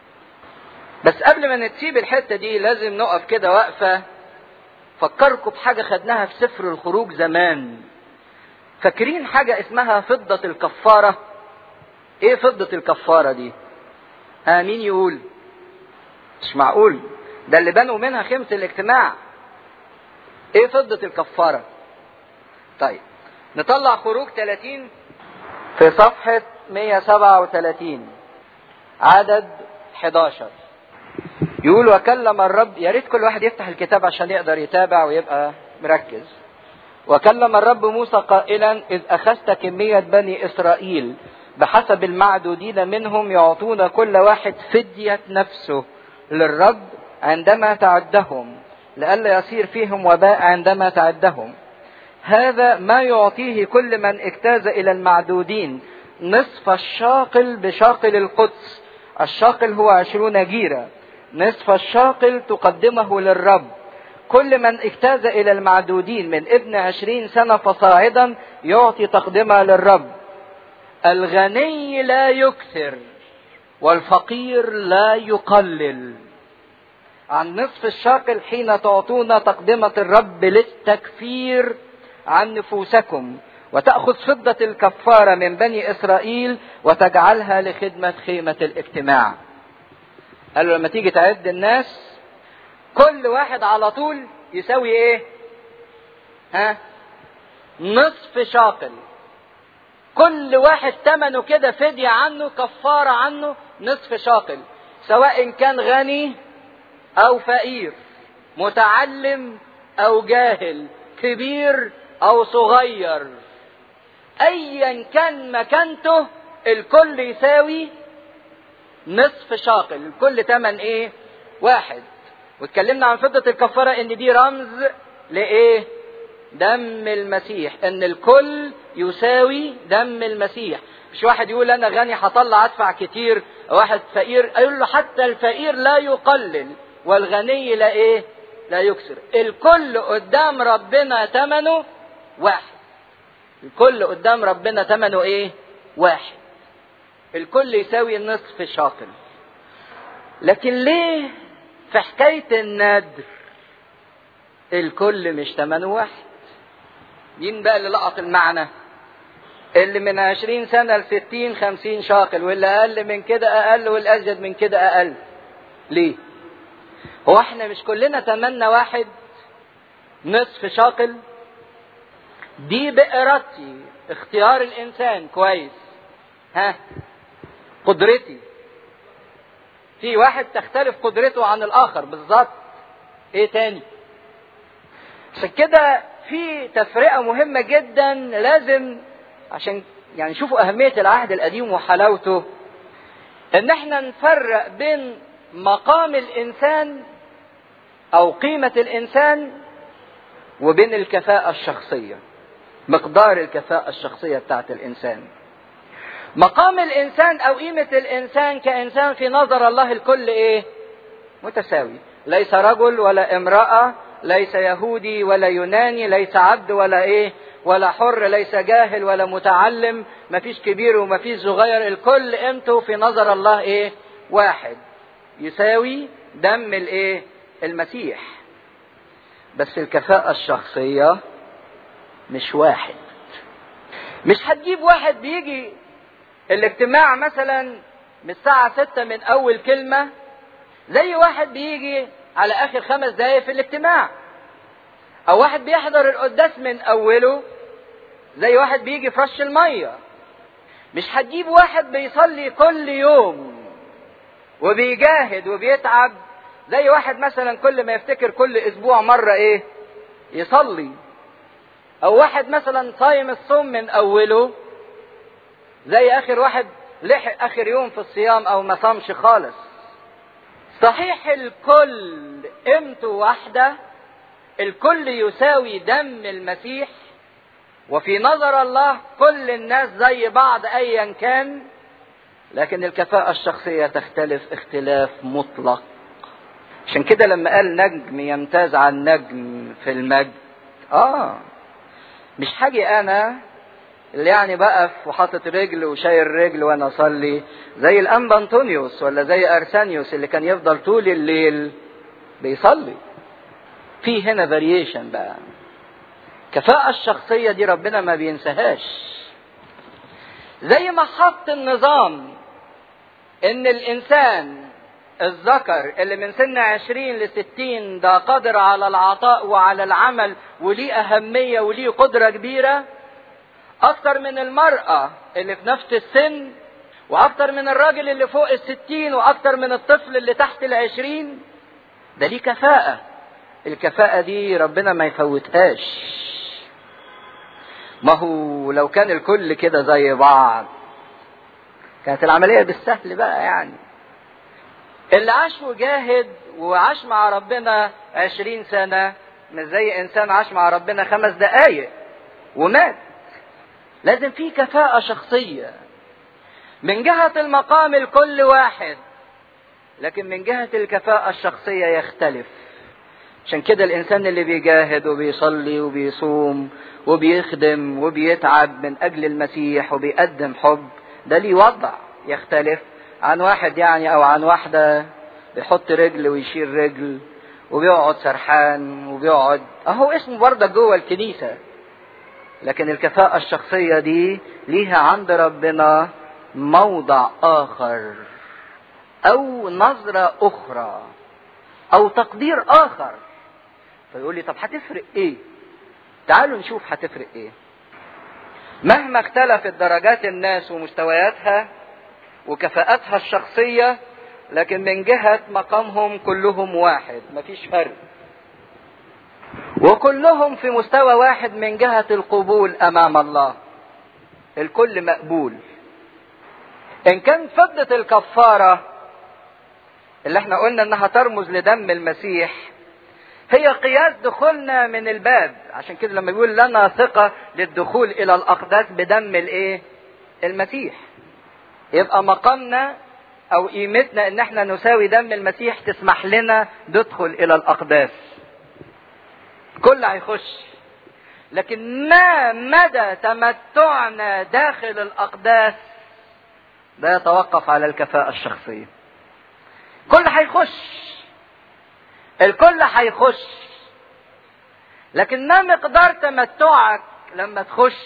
بس قبل ما نتسيب الحتة دي لازم نقف كده وقفة فكركم بحاجة خدناها في سفر الخروج زمان فاكرين حاجة اسمها فضة الكفارة ايه فضة الكفارة دي ها مين يقول مش معقول ده اللي بنوا منها خيمة الاجتماع ايه فضة الكفارة طيب نطلع خروج 30 في صفحة 137 عدد 11 يقول وكلم الرب يا ريت كل واحد يفتح الكتاب عشان يقدر يتابع ويبقى مركز وكلم الرب موسى قائلا إذ أخذت كمية بني إسرائيل بحسب المعدودين منهم يعطون كل واحد فدية نفسه للرب عندما تعدهم لئلا يصير فيهم وباء عندما تعدهم هذا ما يعطيه كل من اجتاز إلى المعدودين نصف الشاقل بشاقل القدس الشاقل هو عشرون جيرة نصف الشاقل تقدمه للرب كل من اجتاز إلى المعدودين من ابن عشرين سنة فصاعدا يعطي تقدمة للرب الغني لا يكثر والفقير لا يقلل عن نصف الشاقل حين تعطون تقدمة الرب للتكفير عن نفوسكم وتأخذ فضة الكفارة من بني إسرائيل وتجعلها لخدمة خيمة الاجتماع قالوا لما تيجي تعد الناس كل واحد على طول يساوي ايه ها نصف شاقل كل واحد ثمنه كده فدية عنه كفارة عنه نصف شاقل سواء كان غني او فقير متعلم او جاهل كبير او صغير ايا كان مكانته الكل يساوي نصف شاقل الكل تمن ايه واحد واتكلمنا عن فضة الكفارة ان دي رمز لايه دم المسيح ان الكل يساوي دم المسيح مش واحد يقول انا غني هطلع ادفع كتير واحد فقير يقول له حتى الفقير لا يقلل والغني لا ايه لا يكسر الكل قدام ربنا ثمنه واحد الكل قدام ربنا ثمنه ايه واحد الكل يساوي النصف شاطر لكن ليه في حكاية النادر الكل مش ثمنه واحد مين بقى اللي لقط المعنى اللي من عشرين سنة لستين خمسين شاقل واللي أقل من كده أقل والأزيد من كده أقل ليه هو احنا مش كلنا تمنى واحد نصف شاقل دي بإرادتي اختيار الإنسان كويس ها قدرتي في واحد تختلف قدرته عن الآخر بالظبط ايه تاني عشان كده في تفرقة مهمة جدا لازم عشان يعني شوفوا أهمية العهد القديم وحلاوته إن احنا نفرق بين مقام الإنسان أو قيمة الإنسان وبين الكفاءة الشخصية مقدار الكفاءة الشخصية بتاعت الإنسان مقام الإنسان أو قيمة الإنسان كإنسان في نظر الله الكل إيه متساوي ليس رجل ولا امرأة ليس يهودي ولا يوناني ليس عبد ولا ايه ولا حر ليس جاهل ولا متعلم مفيش كبير ومفيش صغير الكل قيمته في نظر الله ايه واحد يساوي دم الايه المسيح بس الكفاءة الشخصية مش واحد مش هتجيب واحد بيجي الاجتماع مثلا من الساعة ستة من أول كلمة زي واحد بيجي على اخر خمس دقايق في الاجتماع او واحد بيحضر القداس من اوله زي واحد بيجي في رش الميه مش هتجيب واحد بيصلي كل يوم وبيجاهد وبيتعب زي واحد مثلا كل ما يفتكر كل اسبوع مره ايه يصلي او واحد مثلا صايم الصوم من اوله زي اخر واحد لحق اخر يوم في الصيام او ما صامش خالص صحيح الكل قيمته واحدة الكل يساوي دم المسيح وفي نظر الله كل الناس زي بعض ايا كان لكن الكفاءة الشخصية تختلف اختلاف مطلق عشان كده لما قال نجم يمتاز عن نجم في المجد اه مش حاجي انا اللي يعني بقف وحاطط رجل وشايل رجل وانا اصلي زي الانبا انطونيوس ولا زي ارسانيوس اللي كان يفضل طول الليل بيصلي في هنا فاريشن بقى كفاءة الشخصية دي ربنا ما بينساهاش زي ما حط النظام ان الانسان الذكر اللي من سن عشرين لستين ده قادر على العطاء وعلى العمل وليه أهمية وليه قدرة كبيرة أكتر من المرأة اللي في نفس السن وأكتر من الراجل اللي فوق الستين وأكتر من الطفل اللي تحت العشرين ده ليه كفاءة الكفاءة دي ربنا ما يفوتهاش ما هو لو كان الكل كده زي بعض كانت العملية بالسهل بقى يعني اللي عاش وجاهد وعاش مع ربنا عشرين سنة مش زي إنسان عاش مع ربنا خمس دقايق ومات لازم في كفاءة شخصية من جهة المقام الكل واحد لكن من جهة الكفاءة الشخصية يختلف عشان كده الإنسان اللي بيجاهد وبيصلي وبيصوم وبيخدم وبيتعب من أجل المسيح وبيقدم حب ده ليه وضع يختلف عن واحد يعني أو عن واحدة بيحط رجل ويشيل رجل وبيقعد سرحان وبيقعد أهو اسمه برضه جوه الكنيسة لكن الكفاءة الشخصية دي ليها عند ربنا موضع آخر أو نظرة أخرى أو تقدير آخر فيقول لي طب هتفرق إيه؟ تعالوا نشوف هتفرق إيه. مهما اختلفت درجات الناس ومستوياتها وكفاءاتها الشخصية لكن من جهة مقامهم كلهم واحد مفيش فرق. وكلهم في مستوى واحد من جهة القبول أمام الله. الكل مقبول. إن كان فضة الكفارة اللي احنا قلنا انها ترمز لدم المسيح هي قياس دخولنا من الباب عشان كده لما بيقول لنا ثقة للدخول الى الاقداس بدم الايه المسيح يبقى مقامنا او قيمتنا ان احنا نساوي دم المسيح تسمح لنا ندخل الى الاقداس كل هيخش لكن ما مدى تمتعنا داخل الاقداس ده يتوقف على الكفاءة الشخصية كل هيخش الكل هيخش لكن ما مقدار تمتعك لما تخش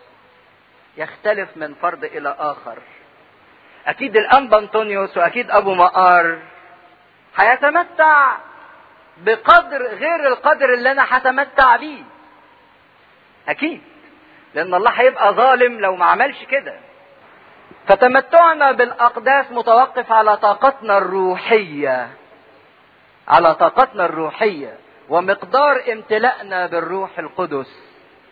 يختلف من فرد الى اخر اكيد الانبا انطونيوس واكيد ابو مقار هيتمتع بقدر غير القدر اللي انا هتمتع بيه اكيد لان الله هيبقى ظالم لو ما عملش كده فتمتعنا بالاقداس متوقف على طاقتنا الروحيه على طاقتنا الروحيه ومقدار امتلائنا بالروح القدس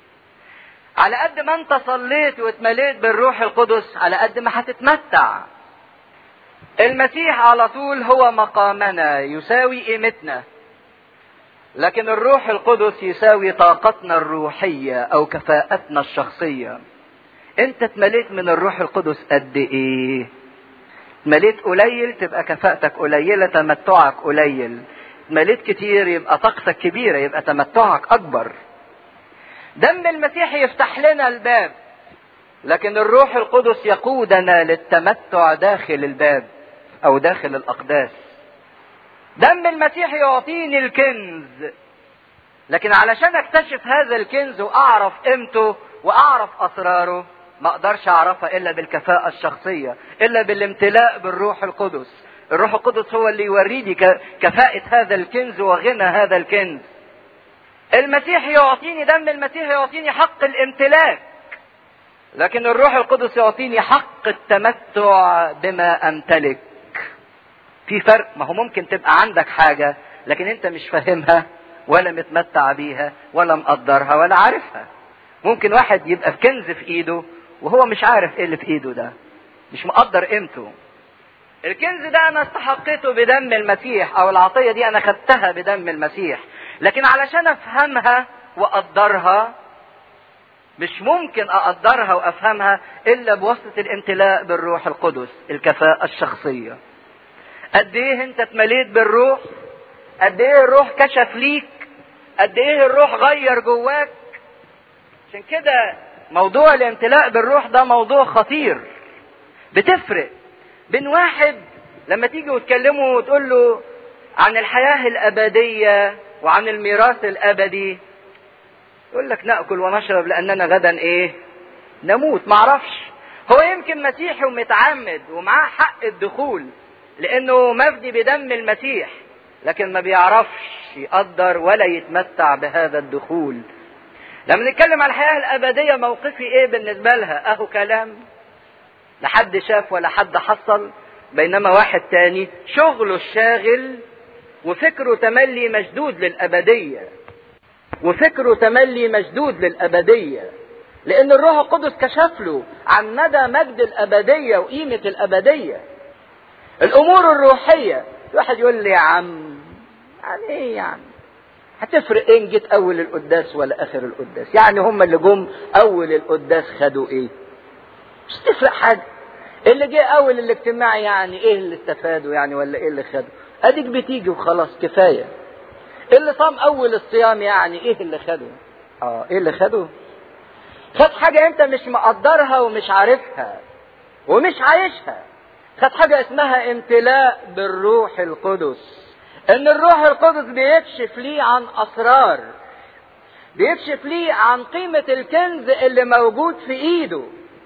على قد ما انت صليت واتمليت بالروح القدس على قد ما هتتمتع المسيح على طول هو مقامنا يساوي قيمتنا لكن الروح القدس يساوي طاقتنا الروحيه او كفاءتنا الشخصيه انت اتمليت من الروح القدس قد ايه اتمليت قليل تبقى كفاءتك قليله تمتعك قليل اتمليت كتير يبقى طاقتك كبيره يبقى تمتعك اكبر دم المسيح يفتح لنا الباب لكن الروح القدس يقودنا للتمتع داخل الباب او داخل الاقداس دم المسيح يعطيني الكنز لكن علشان اكتشف هذا الكنز واعرف قيمته واعرف اسراره ما اقدرش اعرفها الا بالكفاءة الشخصية الا بالامتلاء بالروح القدس الروح القدس هو اللي يوريني كفاءة هذا الكنز وغنى هذا الكنز المسيح يعطيني دم المسيح يعطيني حق الامتلاك لكن الروح القدس يعطيني حق التمتع بما امتلك في فرق ما هو ممكن تبقى عندك حاجة لكن انت مش فاهمها ولا متمتع بيها ولا مقدرها ولا عارفها ممكن واحد يبقى في كنز في ايده وهو مش عارف ايه اللي في ايده ده مش مقدر قيمته الكنز ده انا استحقيته بدم المسيح او العطية دي انا خدتها بدم المسيح لكن علشان افهمها واقدرها مش ممكن اقدرها وافهمها الا بواسطة الامتلاء بالروح القدس الكفاءة الشخصية قد ايه انت اتمليت بالروح قد ايه الروح كشف ليك قد ايه الروح غير جواك عشان كده موضوع الامتلاء بالروح ده موضوع خطير بتفرق بين واحد لما تيجي وتكلمه وتقول له عن الحياة الأبدية وعن الميراث الأبدي يقول لك نأكل ونشرب لأننا غدا إيه؟ نموت معرفش هو يمكن مسيحي ومتعمد ومعاه حق الدخول لانه مفدي بدم المسيح لكن ما بيعرفش يقدر ولا يتمتع بهذا الدخول لما نتكلم عن الحياة الأبدية موقفي إيه بالنسبة لها؟ أهو كلام لا حد شاف ولا حد حصل بينما واحد تاني شغله الشاغل وفكره تملي مشدود للأبدية وفكره تملي مشدود للأبدية لأن الروح القدس كشف له عن مدى مجد الأبدية وقيمة الأبدية الأمور الروحية واحد يقول لي يا عم يعني إيه يعني هتفرق إيه إن جيت أول القداس ولا آخر القداس يعني هم اللي جم أول القداس خدوا إيه مش تفرق حاجة اللي جه أول الاجتماع يعني إيه اللي استفادوا يعني ولا إيه اللي خدوا أديك بتيجي وخلاص كفاية اللي صام أول الصيام يعني إيه اللي خده آه إيه اللي خده خد حاجة أنت مش مقدرها ومش عارفها ومش عايشها خد حاجة اسمها امتلاء بالروح القدس ان الروح القدس بيكشف ليه عن اسرار بيكشف ليه عن قيمة الكنز اللي موجود في ايده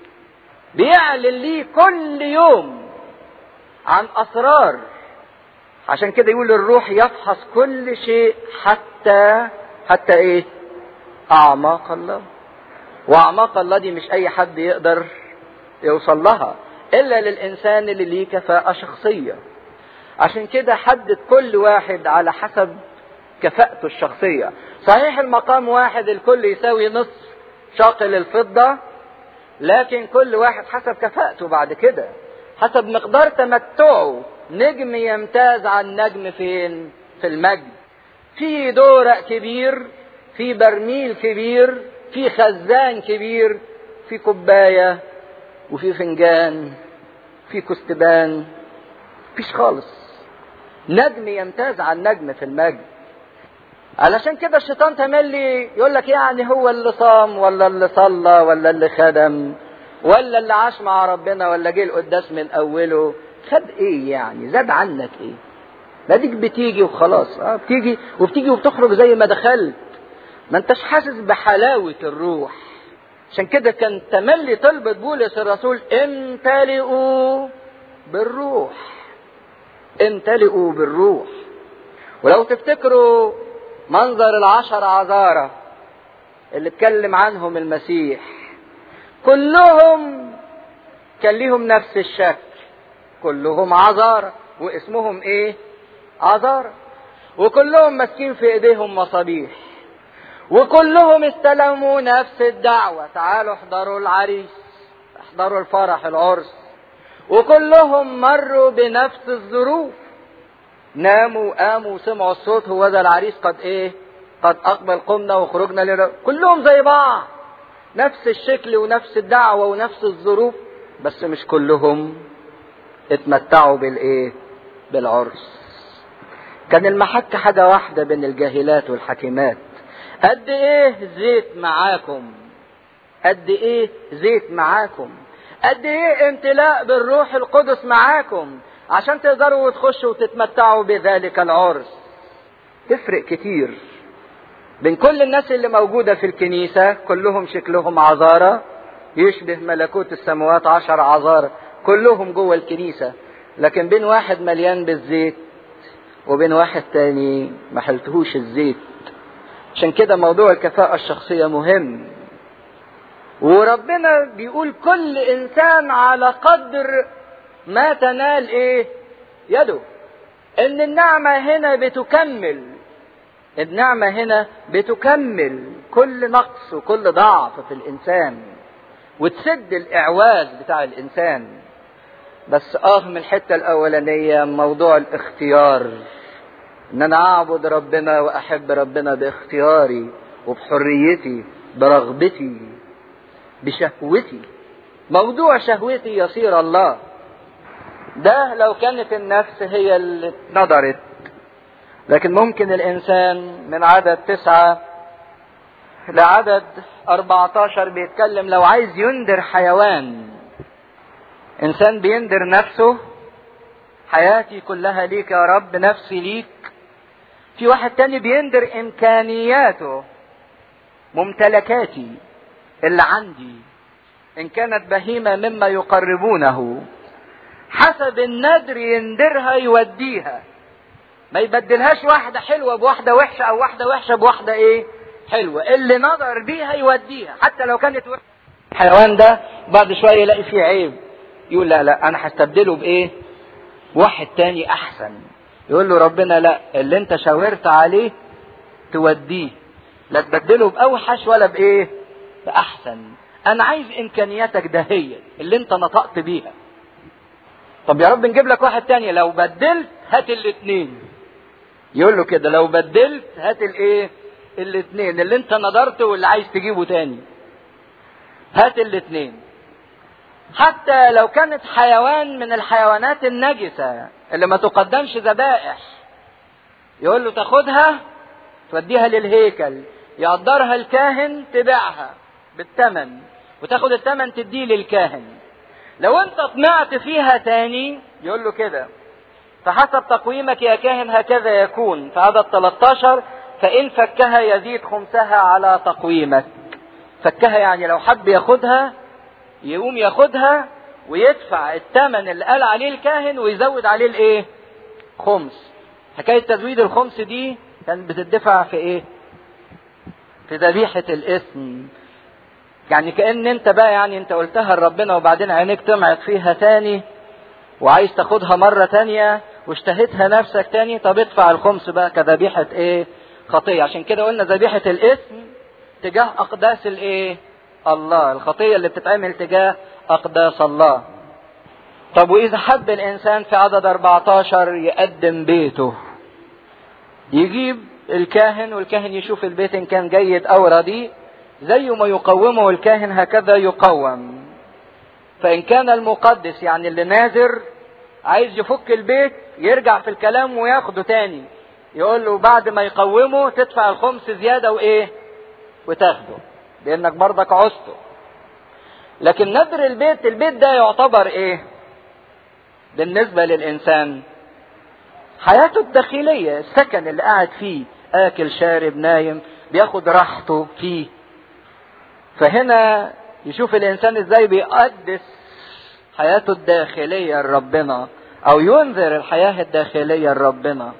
بيعلن ليه كل يوم عن اسرار عشان كده يقول الروح يفحص كل شيء حتى حتى ايه اعماق الله واعماق الله دي مش اي حد يقدر يوصل لها الا للانسان اللي ليه كفاءة شخصية عشان كده حدد كل واحد على حسب كفاءته الشخصية صحيح المقام واحد الكل يساوي نصف شاقل الفضة لكن كل واحد حسب كفاءته بعد كده حسب مقدار تمتعه نجم يمتاز عن نجم فين في المجد في دورق كبير في برميل كبير في خزان كبير في كوباية وفي فنجان في كستبان مفيش خالص نجم يمتاز عن نجم في المجد علشان كده الشيطان تملي يقول لك يعني هو اللي صام ولا اللي صلى ولا اللي خدم ولا اللي عاش مع ربنا ولا جه القداس من اوله خد ايه يعني زاد عنك ايه لا ديك بتيجي وخلاص اه بتيجي وبتيجي وبتخرج زي ما دخلت ما انتش حاسس بحلاوة الروح عشان كده كان تملي طلبة بولس الرسول امتلئوا بالروح امتلئوا بالروح ولو تفتكروا منظر العشر عذارة اللي اتكلم عنهم المسيح كلهم كان ليهم نفس الشكل كلهم عذارة واسمهم ايه عذارة وكلهم ماسكين في ايديهم مصابيح وكلهم استلموا نفس الدعوة تعالوا احضروا العريس احضروا الفرح العرس وكلهم مروا بنفس الظروف ناموا قاموا سمعوا الصوت هو ذا العريس قد ايه قد اقبل قمنا وخرجنا لنا كلهم زي بعض نفس الشكل ونفس الدعوة ونفس الظروف بس مش كلهم اتمتعوا بالايه بالعرس كان المحك حاجة واحدة بين الجاهلات والحكيمات قد ايه زيت معاكم قد ايه زيت معاكم قد ايه امتلاء بالروح القدس معاكم عشان تقدروا تخشوا وتتمتعوا بذلك العرس تفرق كتير بين كل الناس اللي موجودة في الكنيسة كلهم شكلهم عذارة يشبه ملكوت السماوات عشر عذارة كلهم جوه الكنيسة لكن بين واحد مليان بالزيت وبين واحد تاني ما حلتهوش الزيت عشان كده موضوع الكفاءة الشخصية مهم وربنا بيقول كل انسان على قدر ما تنال ايه يده ان النعمة هنا بتكمل النعمة هنا بتكمل كل نقص وكل ضعف في الانسان وتسد الاعواز بتاع الانسان بس اه من الحتة الاولانية موضوع الاختيار ان انا اعبد ربنا واحب ربنا باختياري وبحريتي برغبتي بشهوتي موضوع شهوتي يصير الله ده لو كانت النفس هي اللي اتنظرت لكن ممكن الانسان من عدد تسعة لعدد 14 بيتكلم لو عايز ينذر حيوان انسان بينذر نفسه حياتي كلها ليك يا رب نفسي ليك في واحد تاني بينذر امكانياته ممتلكاتي اللي عندي ان كانت بهيمه مما يقربونه حسب الندر يندرها يوديها ما يبدلهاش واحدة حلوة بواحدة وحشة أو واحدة وحشة بواحدة إيه؟ حلوة اللي نظر بيها يوديها حتى لو كانت وحشة الحيوان ده بعد شوية يلاقي فيه عيب يقول لا لا أنا هستبدله بإيه؟ واحد تاني أحسن يقول له ربنا لا اللي أنت شاورت عليه توديه لا تبدله بأوحش ولا بإيه؟ بأحسن أنا عايز إمكانياتك دهية اللي أنت نطقت بيها طب يا رب نجيب لك واحد تاني لو بدلت هات الاثنين يقول له كده لو بدلت هات الايه الاثنين اللي انت نظرته واللي عايز تجيبه تاني هات الاثنين حتى لو كانت حيوان من الحيوانات النجسة اللي ما تقدمش ذبائح يقول له تاخدها توديها للهيكل يقدرها الكاهن تبيعها بالثمن وتاخد الثمن تديه للكاهن لو انت طمعت فيها تاني يقول له كده فحسب تقويمك يا كاهن هكذا يكون في عدد 13 فإن فكها يزيد خمسها على تقويمك فكها يعني لو حب ياخدها يقوم ياخدها ويدفع الثمن اللي قال عليه الكاهن ويزود عليه الايه خمس حكاية تزويد الخمس دي كانت بتدفع في ايه في ذبيحة الاسم يعني كأن انت بقى يعني انت قلتها لربنا وبعدين عينيك طمعت فيها تاني وعايز تاخدها مرة تانية واشتهيتها نفسك تاني طب ادفع الخمس بقى كذبيحة ايه خطية عشان كده قلنا ذبيحة الاسم تجاه اقداس الايه الله الخطية اللي بتتعمل تجاه اقداس الله طب واذا حب الانسان في عدد 14 يقدم بيته يجيب الكاهن والكاهن يشوف البيت ان كان جيد او رديء زي ما يقومه الكاهن هكذا يقوم فإن كان المقدس يعني اللي ناذر عايز يفك البيت يرجع في الكلام وياخده تاني يقول له بعد ما يقومه تدفع الخمس زيادة وإيه وتاخده لأنك برضك عزته لكن نذر البيت البيت ده يعتبر إيه بالنسبة للإنسان حياته الداخلية السكن اللي قاعد فيه آكل شارب نايم بياخد راحته فيه فهنا يشوف الانسان ازاي بيقدس حياته الداخلية لربنا او ينذر الحياة الداخلية لربنا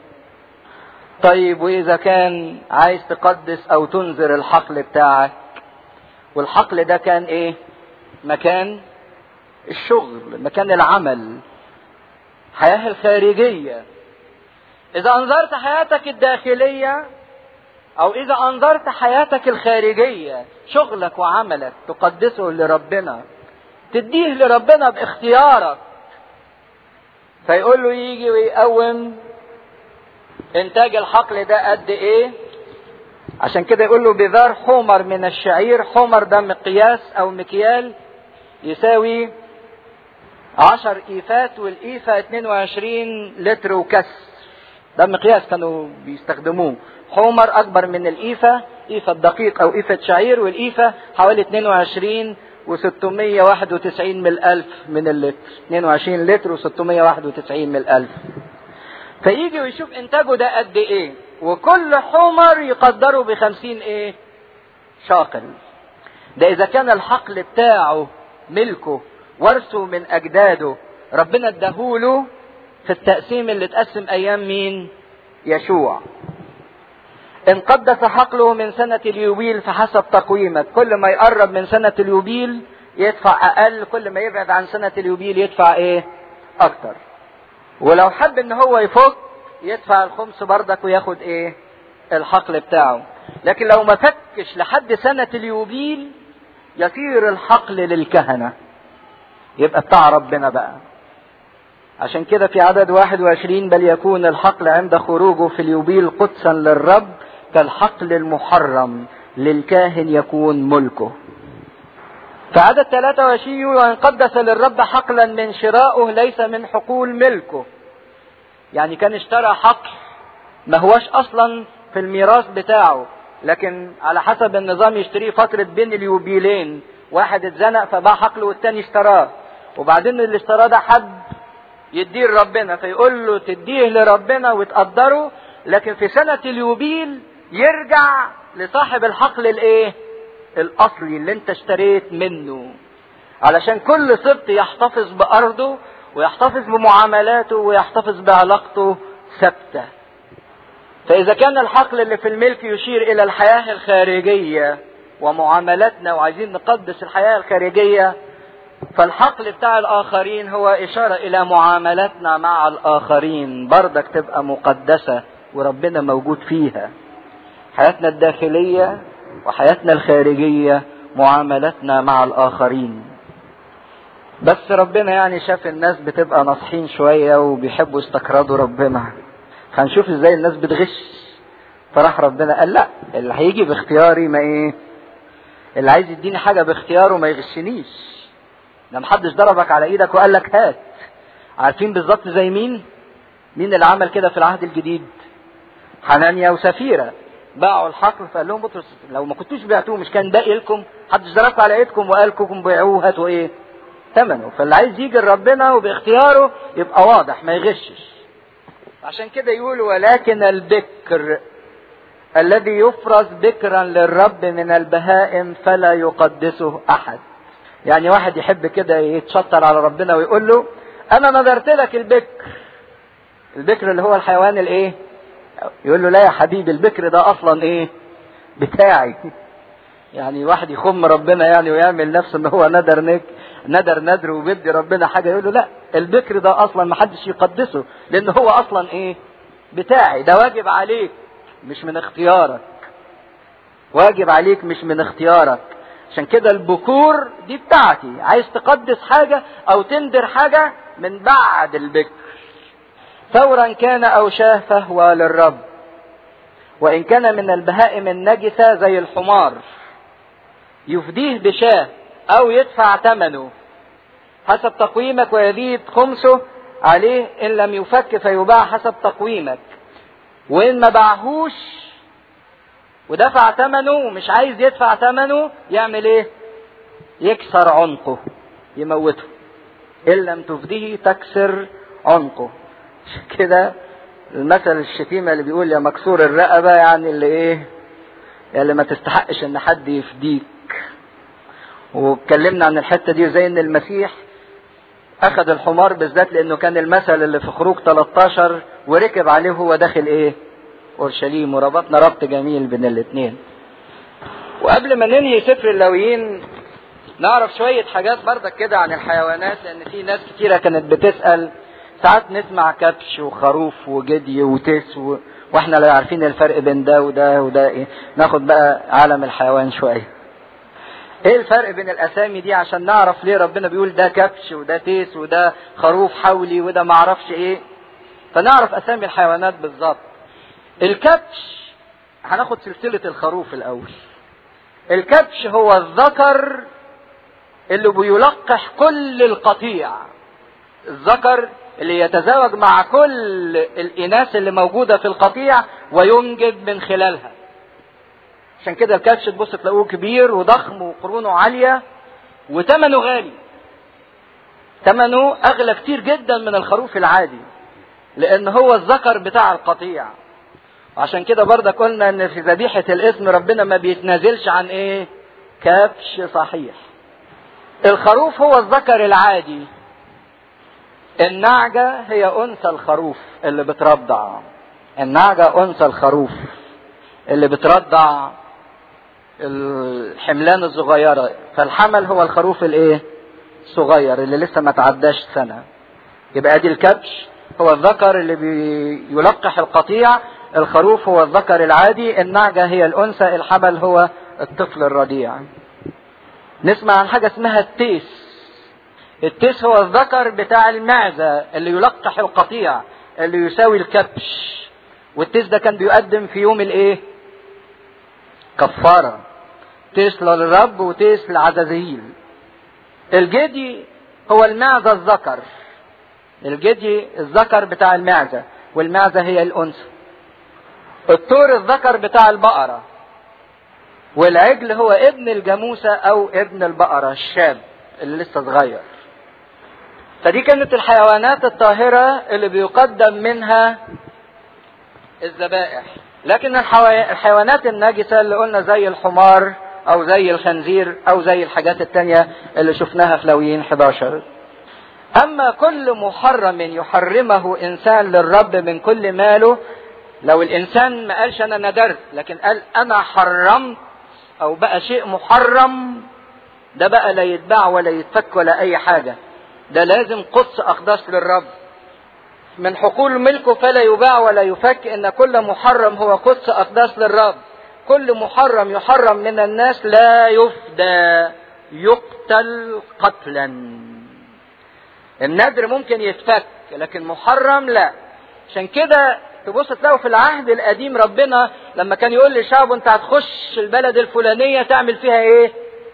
طيب واذا كان عايز تقدس او تنذر الحقل بتاعك والحقل ده كان ايه مكان الشغل مكان العمل حياة الخارجية اذا انظرت حياتك الداخلية او اذا انظرت حياتك الخارجية شغلك وعملك تقدسه لربنا تديه لربنا باختيارك فيقول له يجي ويقوم انتاج الحقل ده قد ايه عشان كده يقول له بذار حمر من الشعير حمر ده مقياس او مكيال يساوي عشر ايفات والايفة 22 لتر وكسر ده مقياس كانوا بيستخدموه حمر اكبر من الايفة ايفة دقيق او ايفة شعير والايفة حوالي 22 و691 من الالف من اللتر 22 لتر و691 من الالف فيجي ويشوف انتاجه ده قد ايه وكل حمر يقدره بخمسين ايه شاقل ده اذا كان الحقل بتاعه ملكه ورثه من اجداده ربنا اداهوله في التقسيم اللي اتقسم ايام مين يشوع ان قدس حقله من سنة اليوبيل فحسب تقويمك كل ما يقرب من سنة اليوبيل يدفع اقل كل ما يبعد عن سنة اليوبيل يدفع ايه اكتر ولو حب ان هو يفك يدفع الخمس بردك وياخد ايه الحقل بتاعه لكن لو ما فكش لحد سنة اليوبيل يصير الحقل للكهنة يبقى بتاع ربنا بقى عشان كده في عدد 21 بل يكون الحقل عند خروجه في اليوبيل قدسا للرب كالحقل المحرم للكاهن يكون ملكه في عدد 23 وان قدس للرب حقلا من شرائه ليس من حقول ملكه يعني كان اشترى حقل ما هوش اصلا في الميراث بتاعه لكن على حسب النظام يشتريه فترة بين اليوبيلين واحد اتزنق فباع حقله والتاني اشتراه وبعدين اللي اشتراه ده حد يديه لربنا فيقول له تديه لربنا وتقدره لكن في سنة اليوبيل يرجع لصاحب الحقل الايه الاصلي اللي انت اشتريت منه علشان كل سبط يحتفظ بارضه ويحتفظ بمعاملاته ويحتفظ بعلاقته ثابته فاذا كان الحقل اللي في الملك يشير الى الحياه الخارجيه ومعاملاتنا وعايزين نقدس الحياه الخارجيه فالحقل بتاع الاخرين هو اشاره الى معاملاتنا مع الاخرين بردك تبقى مقدسه وربنا موجود فيها حياتنا الداخليه وحياتنا الخارجيه معاملاتنا مع الاخرين بس ربنا يعني شاف الناس بتبقى ناصحين شويه وبيحبوا يستقرضوا ربنا هنشوف ازاي الناس بتغش فراح ربنا قال لا اللي هيجي باختياري ما ايه اللي عايز يديني حاجه باختياره ما يغشنيش ده محدش ضربك على ايدك وقال لك هات عارفين بالظبط زي مين مين اللي عمل كده في العهد الجديد حنانيا وسفيرة باعوا الحقل فقال لهم بطرس لو ما كنتوش بعتوه مش كان باقي لكم محدش ضربكم على ايدكم وقال لكم بيعوه هاتوا ايه ثمنه فاللي عايز يجي لربنا وباختياره يبقى واضح ما يغشش عشان كده يقول ولكن البكر الذي يفرز بكرا للرب من البهائم فلا يقدسه احد يعني واحد يحب كده يتشطر على ربنا ويقول له انا نذرت لك البكر البكر اللي هو الحيوان الايه يقول له لا يا حبيبي البكر ده اصلا ايه بتاعي يعني واحد يخم ربنا يعني ويعمل نفسه ان هو ندر نك ندر ندر وبيدي ربنا حاجه يقول له لا البكر ده اصلا ما حدش يقدسه لان هو اصلا ايه بتاعي ده واجب عليك مش من اختيارك واجب عليك مش من اختيارك عشان كده البكور دي بتاعتي عايز تقدس حاجة او تندر حاجة من بعد البكر ثورا كان او شاه فهو للرب وان كان من البهائم النجسة زي الحمار يفديه بشاه او يدفع ثمنه حسب تقويمك ويزيد خمسه عليه ان لم يفك فيباع حسب تقويمك وان ما باعهوش ودفع ثمنه ومش عايز يدفع ثمنه يعمل ايه يكسر عنقه يموته ان لم تفديه تكسر عنقه كده المثل الشتيمة اللي بيقول يا مكسور الرقبة يعني اللي ايه اللي ما تستحقش ان حد يفديك واتكلمنا عن الحتة دي زي ان المسيح اخذ الحمار بالذات لانه كان المثل اللي في خروج 13 وركب عليه وهو داخل ايه اورشليم وربطنا ربط جميل بين الاثنين وقبل ما ننهي سفر اللاويين نعرف شوية حاجات بردك كده عن الحيوانات لأن في ناس كتيرة كانت بتسأل ساعات نسمع كبش وخروف وجدي وتس و... واحنا لا عارفين الفرق بين ده وده وده ايه ناخد بقى عالم الحيوان شوية ايه الفرق بين الاسامي دي عشان نعرف ليه ربنا بيقول ده كبش وده تيس وده خروف حولي وده معرفش ايه فنعرف اسامي الحيوانات بالظبط الكبش هناخد سلسلة الخروف الأول الكبش هو الذكر اللي بيلقح كل القطيع الذكر اللي يتزاوج مع كل الإناث اللي موجودة في القطيع وينجب من خلالها عشان كده الكبش تبص تلاقوه كبير وضخم وقرونه عالية وثمنه غالي ثمنه أغلى كتير جدا من الخروف العادي لأن هو الذكر بتاع القطيع عشان كده برضك قلنا ان في ذبيحة الاسم ربنا ما بيتنازلش عن ايه كبش صحيح الخروف هو الذكر العادي النعجة هي انثى الخروف اللي بترضع النعجة انثى الخروف اللي بترضع الحملان الصغيرة فالحمل هو الخروف الايه صغير اللي لسه ما تعداش سنة يبقى دي الكبش هو الذكر اللي بيلقح القطيع الخروف هو الذكر العادي النعجة هي الأنثى الحبل هو الطفل الرضيع نسمع عن حاجة اسمها التيس التيس هو الذكر بتاع المعزة اللي يلقح القطيع اللي يساوي الكبش والتيس ده كان بيقدم في يوم الايه كفارة تيس للرب وتيس لعزازيل الجدي هو المعزة الذكر الجدي الذكر بتاع المعزة والمعزة هي الأنثى الطور الذكر بتاع البقرة والعجل هو ابن الجاموسة أو ابن البقرة الشاب اللي لسه صغير فدي كانت الحيوانات الطاهرة اللي بيقدم منها الذبائح لكن الحيوانات النجسة اللي قلنا زي الحمار أو زي الخنزير أو زي الحاجات التانية اللي شفناها في لويين 11 اما كل محرم يحرمه انسان للرب من كل ماله لو الانسان ما قالش انا ندرت لكن قال انا حرمت او بقى شيء محرم ده بقى لا يتباع ولا يتفك ولا اي حاجة ده لازم قدس اقداس للرب من حقول ملكه فلا يباع ولا يفك ان كل محرم هو قدس اقداس للرب كل محرم يحرم من الناس لا يفدى يقتل قتلا النذر ممكن يتفك لكن محرم لا عشان كده تبص تلاقوا في العهد القديم ربنا لما كان يقول لشعبه انت هتخش البلد الفلانيه تعمل فيها ايه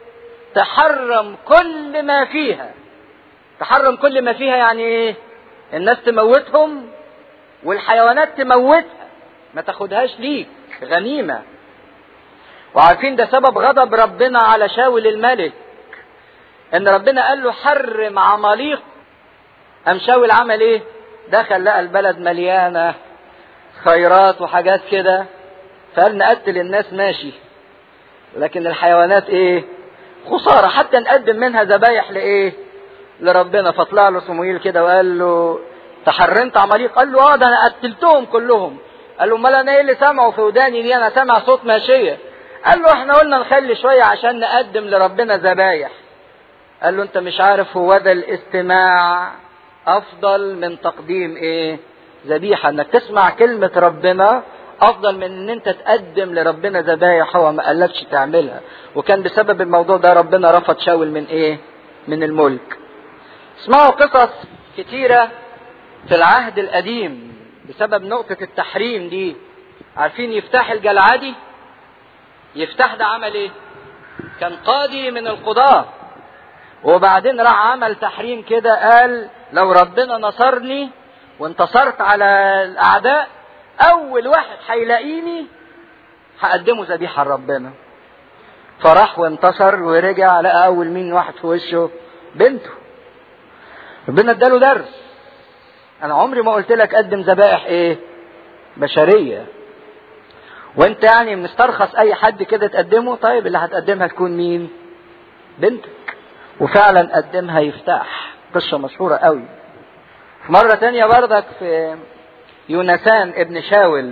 تحرم كل ما فيها تحرم كل ما فيها يعني ايه الناس تموتهم والحيوانات تموتها ما تاخدهاش ليك غنيمه وعارفين ده سبب غضب ربنا على شاول الملك ان ربنا قال له حرم عماليق قام شاول عمل ايه دخل لقى البلد مليانه خيرات وحاجات كده فقال نقتل الناس ماشي لكن الحيوانات ايه خسارة حتى نقدم منها ذبايح لايه لربنا فطلع له صمويل كده وقال له تحرمت عماليق قال له اه ده انا قتلتهم كلهم قال له امال انا ايه اللي سامعه في وداني دي انا سامع صوت ماشيه قال له احنا قلنا نخلي شويه عشان نقدم لربنا ذبايح قال له انت مش عارف هو ده الاستماع افضل من تقديم ايه ذبيحه انك تسمع كلمه ربنا افضل من ان انت تقدم لربنا ذبايح هو ما قالكش تعملها وكان بسبب الموضوع ده ربنا رفض شاول من ايه من الملك اسمعوا قصص كتيره في العهد القديم بسبب نقطه التحريم دي عارفين يفتح الجلعادي يفتح ده عمل ايه كان قاضي من القضاه وبعدين راح عمل تحريم كده قال لو ربنا نصرني وانتصرت على الاعداء اول واحد هيلاقيني هقدمه ذبيحه لربنا فراح وانتصر ورجع لقى اول مين واحد في وشه بنته ربنا اداله درس انا عمري ما قلت لك قدم ذبائح ايه بشريه وانت يعني مسترخص اي حد كده تقدمه طيب اللي هتقدمها تكون مين بنتك وفعلا قدمها يفتح قصه مشهوره قوي مرة تانية برضك في يونسان ابن شاول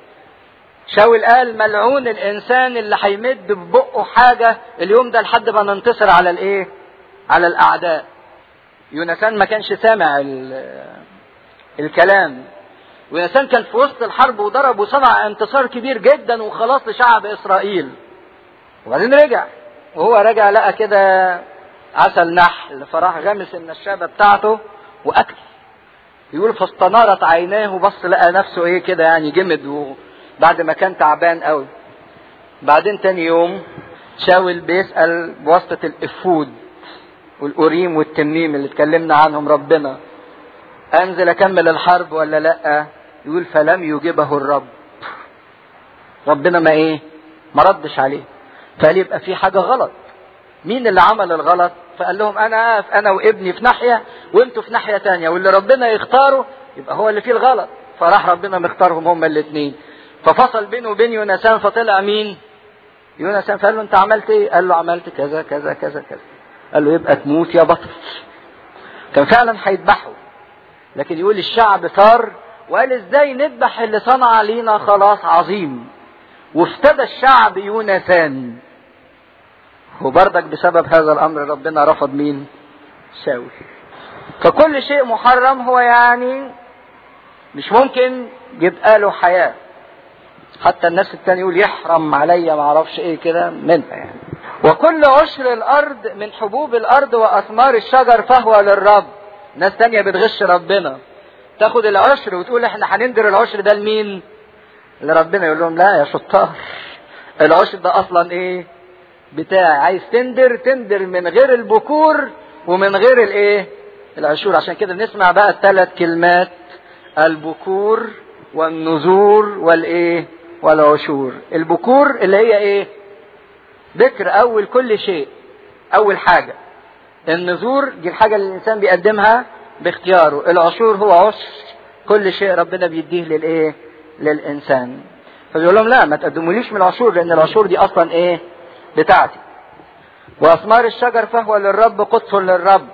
شاول قال ملعون الانسان اللي هيمد ببقه حاجة اليوم ده لحد ما ننتصر على الايه على الاعداء يونسان ما كانش سامع الكلام ويونسان كان في وسط الحرب وضرب وصنع انتصار كبير جدا وخلاص لشعب اسرائيل وبعدين رجع وهو رجع لقى كده عسل نحل فراح غمس النشابة بتاعته واكل يقول فاستنارت عيناه وبص لقى نفسه ايه كده يعني جمد بعد ما كان تعبان قوي بعدين تاني يوم شاول بيسأل بواسطة الإفود والأوريم والتميم اللي اتكلمنا عنهم ربنا أنزل أكمل الحرب ولا لأ يقول فلم يجبه الرب ربنا ما إيه ما ردش عليه فقال يبقى في حاجة غلط مين اللي عمل الغلط فقال لهم انا انا وابني في ناحيه وانتوا في ناحيه تانية واللي ربنا يختاره يبقى هو اللي فيه الغلط فراح ربنا مختارهم هما الاثنين ففصل بينه وبين يونسان فطلع مين يونسان فقال له انت عملت ايه قال له عملت كذا كذا كذا كذا قال له يبقى تموت يا بطل كان فعلا هيذبحه لكن يقول الشعب ثار وقال ازاي نذبح اللي صنع لينا خلاص عظيم وافتدى الشعب يونسان وبرضك بسبب هذا الامر ربنا رفض مين شاول فكل شيء محرم هو يعني مش ممكن يبقى له حياة حتى الناس التاني يقول يحرم عليا ما اعرفش ايه كده منها يعني وكل عشر الارض من حبوب الارض واثمار الشجر فهو للرب ناس تانية بتغش ربنا تاخد العشر وتقول احنا هنندر العشر ده لمين لربنا يقول لهم لا يا شطار العشر ده اصلا ايه بتاعي عايز تندر تندر من غير البكور ومن غير الايه العشور عشان كده نسمع بقى الثلاث كلمات البكور والنذور والايه والعشور البكور اللي هي ايه ذكر اول كل شيء اول حاجه النذور دي الحاجه اللي الانسان بيقدمها باختياره العشور هو عشر كل شيء ربنا بيديه للايه للانسان فبيقول لهم لا ما تقدموليش من العشور لان العشور دي اصلا ايه بتاعتي واثمار الشجر فهو للرب قدس للرب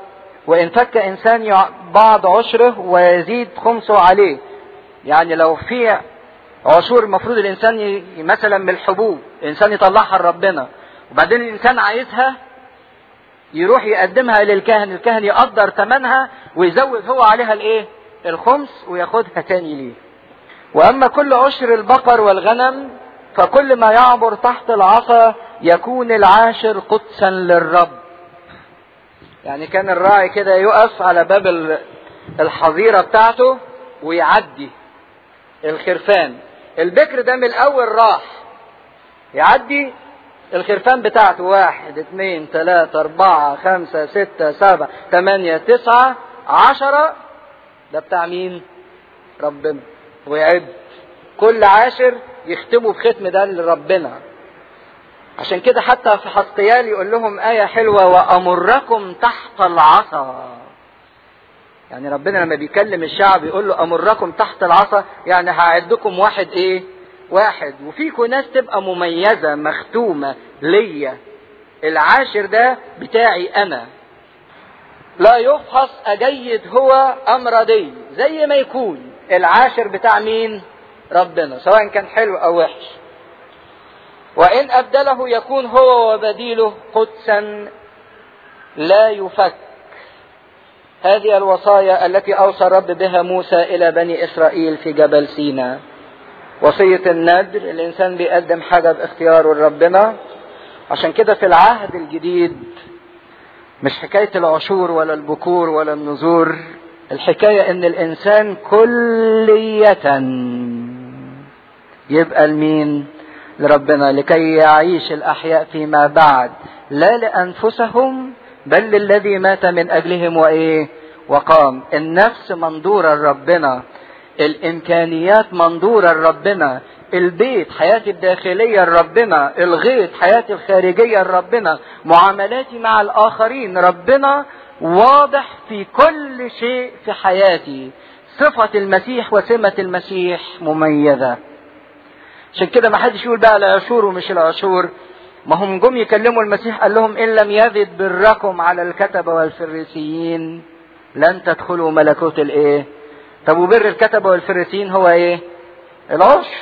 وإن فك إنسان بعض عشره ويزيد خمسه عليه يعني لو في عشور المفروض الإنسان ي... مثلا من الحبوب الإنسان يطلعها لربنا وبعدين الإنسان عايزها يروح يقدمها للكاهن الكاهن يقدر ثمنها ويزود هو عليها الايه الخمس وياخدها تاني ليه واما كل عشر البقر والغنم فكل ما يعبر تحت العصا يكون العاشر قدسا للرب يعني كان الراعي كده يقف على باب الحظيره بتاعته ويعدي الخرفان البكر ده من الاول راح يعدي الخرفان بتاعته واحد اثنين ثلاثة أربعة خمسة ستة سبعة ثمانية تسعة عشرة ده بتاع مين؟ ربنا ويعد كل عاشر يختموا بختم ده لربنا عشان كده حتى في حسقيال يقول لهم آية حلوة وأمركم تحت العصا يعني ربنا لما بيكلم الشعب يقول له أمركم تحت العصا يعني هعدكم واحد إيه؟ واحد وفيكم ناس تبقى مميزة مختومة ليا العاشر ده بتاعي أنا لا يفحص أجيد هو أم ردي زي ما يكون العاشر بتاع مين ربنا سواء كان حلو أو وحش وإن أبدله يكون هو وبديله قدسا لا يفك هذه الوصايا التي أوصى الرب بها موسى إلى بني إسرائيل في جبل سيناء وصية الندر الإنسان بيقدم حاجة باختياره لربنا عشان كده في العهد الجديد مش حكاية العشور ولا البكور ولا النذور الحكاية ان الانسان كلية يبقى لمين لربنا لكي يعيش الاحياء فيما بعد لا لانفسهم بل للذي مات من اجلهم وايه وقام النفس منظورة لربنا الامكانيات منظورة لربنا البيت حياتي الداخلية لربنا الغيط حياتي الخارجية لربنا معاملاتي مع الآخرين ربنا واضح في كل شيء في حياتي صفة المسيح وسمة المسيح مميزة عشان كده ما حدش يقول بقى العشور ومش العشور ما هم جم يكلموا المسيح قال لهم إن لم يزد بركم على الكتبة والفريسيين لن تدخلوا ملكوت الإيه طب وبر الكتبة والفريسيين هو إيه العشر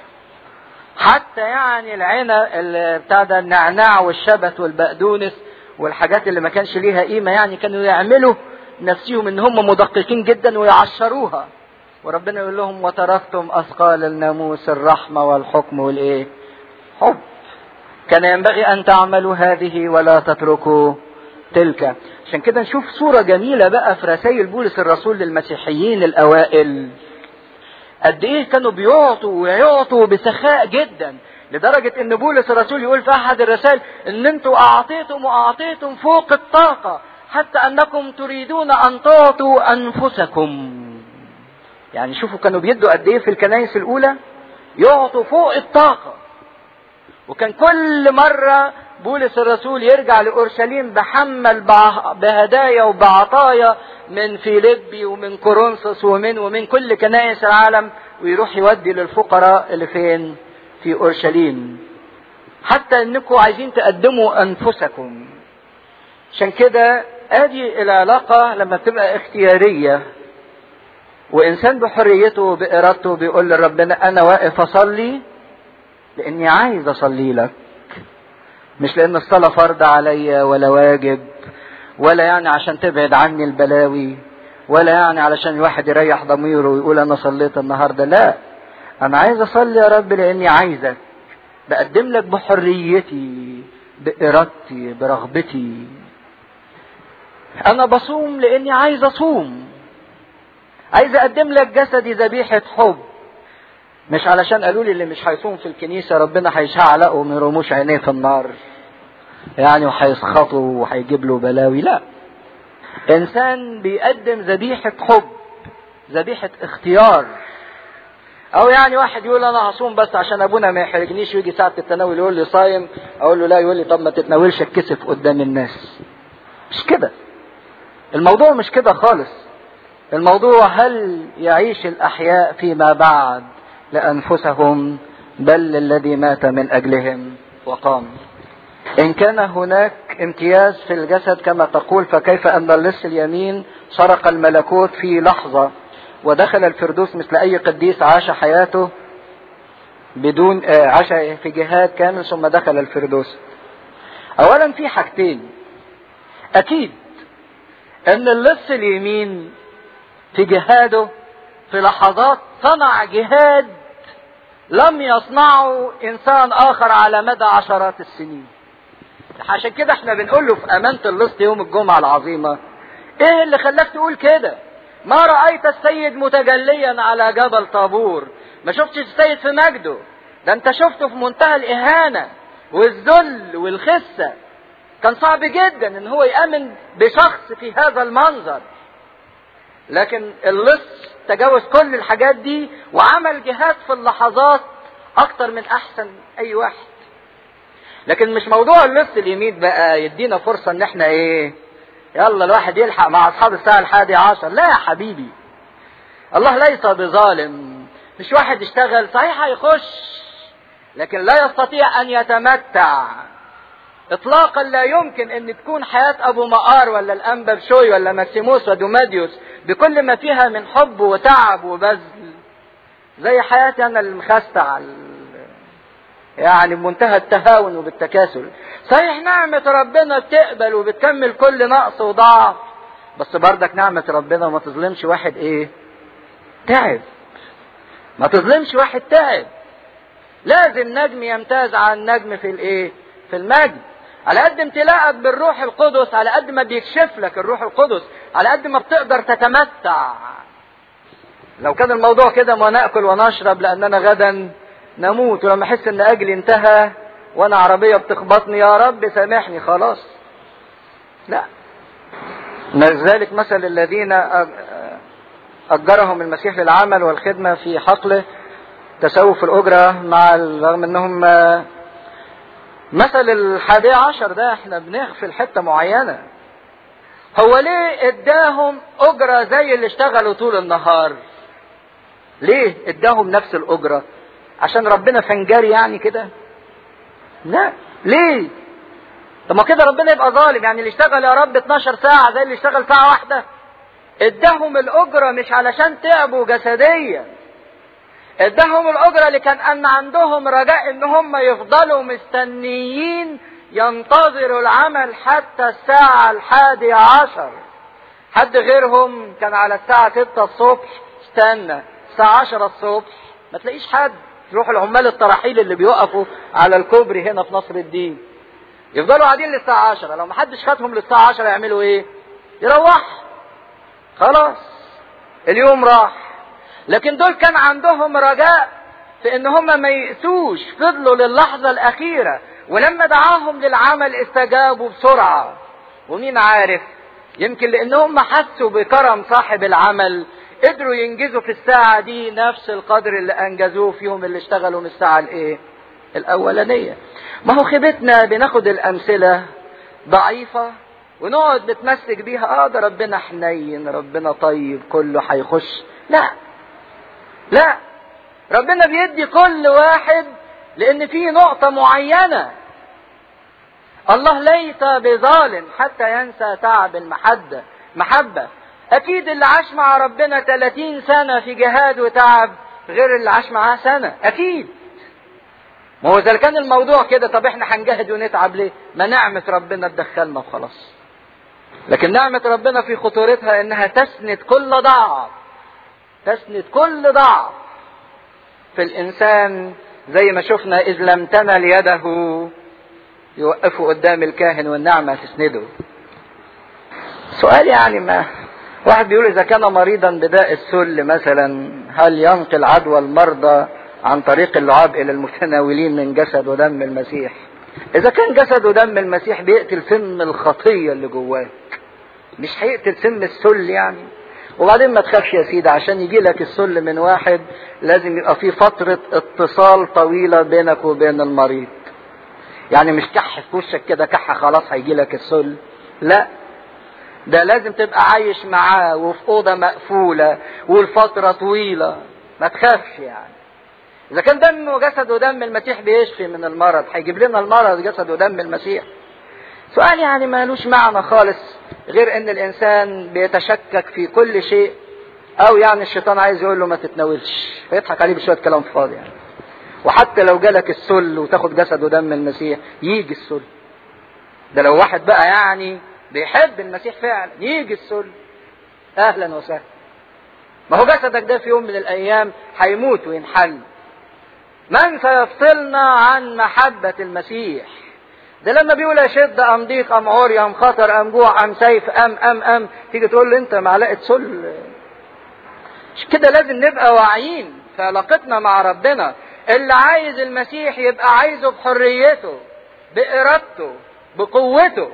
حتى يعني العنب بتاع ده النعناع والشبت والبقدونس والحاجات اللي ما كانش ليها قيمة يعني كانوا يعملوا نفسهم ان هم مدققين جدا ويعشروها وربنا يقول لهم وتركتم اثقال الناموس الرحمة والحكم والايه حب كان ينبغي ان تعملوا هذه ولا تتركوا تلك عشان كده نشوف صورة جميلة بقى في رسائل بولس الرسول للمسيحيين الاوائل قد ايه كانوا بيعطوا ويعطوا بسخاء جدا لدرجة ان بولس الرسول يقول في احد الرسائل ان انتوا اعطيتم واعطيتم فوق الطاقة حتى انكم تريدون ان تعطوا انفسكم يعني شوفوا كانوا بيدوا قد ايه في الكنائس الاولى يعطوا فوق الطاقة وكان كل مرة بولس الرسول يرجع لأورشليم بحمل بهدايا وبعطايا من فيليبي ومن كورنثوس ومن ومن كل كنائس العالم ويروح يودي للفقراء اللي فين؟ في اورشليم. حتى انكم عايزين تقدموا انفسكم. عشان كده ادي العلاقه لما تبقى اختياريه وانسان بحريته بارادته بيقول لربنا انا واقف اصلي لاني عايز اصلي لك. مش لان الصلاه فرض عليا ولا واجب ولا يعني عشان تبعد عني البلاوي ولا يعني علشان الواحد يريح ضميره ويقول انا صليت النهارده لا انا عايز اصلي يا رب لاني عايزك بقدم لك بحريتي بارادتي برغبتي انا بصوم لاني عايز اصوم عايز اقدم لك جسدي ذبيحه حب مش علشان قالوا لي اللي مش هيصوم في الكنيسه ربنا هيشعلقه من رموش عينيه في النار يعني وهيسخطه وهيجيب له بلاوي لا انسان بيقدم ذبيحة حب ذبيحة اختيار او يعني واحد يقول انا هصوم بس عشان ابونا ما يحرجنيش ويجي ساعة التناول يقول لي صايم اقول له لا يقول لي طب ما تتناولش اتكسف قدام الناس مش كده الموضوع مش كده خالص الموضوع هل يعيش الاحياء فيما بعد لانفسهم بل الذي مات من اجلهم وقام ان كان هناك امتياز في الجسد كما تقول فكيف أن اللص اليمين سرق الملكوت في لحظة ودخل الفردوس مثل أي قديس عاش حياته بدون عاش في جهاد كامل ثم دخل الفردوس أولا في حاجتين أكيد أن اللص اليمين في جهاده في لحظات صنع جهاد لم يصنعه انسان اخر على مدى عشرات السنين عشان كده احنا بنقول له في امانه اللص يوم الجمعه العظيمه ايه اللي خلاك تقول كده ما رايت السيد متجليا على جبل طابور ما شفتش السيد في مجده ده انت شفته في منتهى الاهانه والذل والخسه كان صعب جدا ان هو يامن بشخص في هذا المنظر لكن اللص تجاوز كل الحاجات دي وعمل جهاد في اللحظات اكتر من احسن اي واحد لكن مش موضوع اللص اليمين بقى يدينا فرصة ان احنا ايه يلا الواحد يلحق مع اصحاب الساعة الحادي عشر لا يا حبيبي الله ليس بظالم مش واحد يشتغل صحيح هيخش لكن لا يستطيع ان يتمتع اطلاقا لا يمكن ان تكون حياة ابو مقار ولا الانبا بشوي ولا ماكسيموس ودوماديوس بكل ما فيها من حب وتعب وبذل زي حياتي انا المخستع يعني بمنتهى التهاون وبالتكاسل صحيح نعمة ربنا بتقبل وبتكمل كل نقص وضعف بس بردك نعمة ربنا ما تظلمش واحد ايه تعب ما تظلمش واحد تعب لازم نجم يمتاز عن نجم في الايه في المجد على قد امتلاءك بالروح القدس على قد ما بيكشف لك الروح القدس على قد ما بتقدر تتمتع لو كان الموضوع كده ما ناكل ونشرب لاننا غدا نموت ولما احس ان اجلي انتهى وانا عربيه بتخبطني يا رب سامحني خلاص لا لذلك مثل الذين اجرهم المسيح للعمل والخدمه في حقله تساووا في الاجره مع رغم انهم مثل الحادي عشر ده احنا بنغفل حتة معينة هو ليه اداهم اجرة زي اللي اشتغلوا طول النهار ليه اداهم نفس الاجرة عشان ربنا فنجاري يعني كده لا ليه طب ما كده ربنا يبقى ظالم يعني اللي اشتغل يا رب 12 ساعة زي اللي اشتغل ساعة واحدة اداهم الاجرة مش علشان تعبوا جسديا اداهم الاجره اللي كان ان عندهم رجاء ان هم يفضلوا مستنيين ينتظروا العمل حتى الساعة الحادية عشر حد غيرهم كان على الساعة ستة الصبح استنى الساعة عشرة الصبح ما تلاقيش حد تروح العمال التراحيل اللي بيوقفوا على الكوبري هنا في نصر الدين يفضلوا قاعدين للساعة عشرة لو ما حدش خدهم للساعة عشرة يعملوا ايه يروح خلاص اليوم راح لكن دول كان عندهم رجاء في ان هم ما يأسوش فضلوا للحظة الاخيرة ولما دعاهم للعمل استجابوا بسرعة ومين عارف يمكن لانهم حسوا بكرم صاحب العمل قدروا ينجزوا في الساعة دي نفس القدر اللي انجزوه فيهم اللي اشتغلوا من الساعة الايه الاولانية ما هو خيبتنا بناخد الامثلة ضعيفة ونقعد نتمسك بيها اه ده ربنا حنين ربنا طيب كله هيخش لا لا ربنا بيدي كل واحد لان في نقطة معينة الله ليس بظالم حتى ينسى تعب المحبة محبة اكيد اللي عاش مع ربنا 30 سنة في جهاد وتعب غير اللي عاش معاه سنة اكيد ما هو اذا كان الموضوع كده طب احنا هنجاهد ونتعب ليه ما نعمة ربنا تدخلنا وخلاص لكن نعمة ربنا في خطورتها انها تسند كل ضعف تسند كل ضعف في الانسان زي ما شفنا اذ لم تمل يده يوقفه قدام الكاهن والنعمة تسنده سؤال يعني ما واحد بيقول اذا كان مريضا بداء السل مثلا هل ينقل عدوى المرضى عن طريق اللعاب الى المتناولين من جسد ودم المسيح اذا كان جسد ودم المسيح بيقتل سم الخطية اللي جواك مش هيقتل سم السل يعني وبعدين ما تخافش يا سيدي عشان يجي لك السل من واحد لازم يبقى في فترة اتصال طويلة بينك وبين المريض يعني مش كح في وشك كده كحة خلاص هيجي لك السل لا ده لازم تبقى عايش معاه وفي أوضة مقفولة والفترة طويلة ما تخافش يعني إذا كان دم وجسد ودم المسيح بيشفي من المرض هيجيب لنا المرض جسد ودم المسيح سؤال يعني مالوش معنى خالص غير ان الانسان بيتشكك في كل شيء او يعني الشيطان عايز يقول له ما تتناولش فيضحك عليه بشويه كلام فاضي يعني وحتى لو جالك السل وتاخد جسد ودم المسيح يجي السل ده لو واحد بقى يعني بيحب المسيح فعلا يجي السل اهلا وسهلا ما هو جسدك ده في يوم من الايام هيموت وينحل من سيفصلنا عن محبة المسيح ده لما بيقول اشد ام ضيق ام عري ام خطر ام جوع ام سيف ام ام ام تيجي تقول له انت معلقه سل مش كده لازم نبقى واعيين في علاقتنا مع ربنا اللي عايز المسيح يبقى عايزه بحريته بارادته بقوته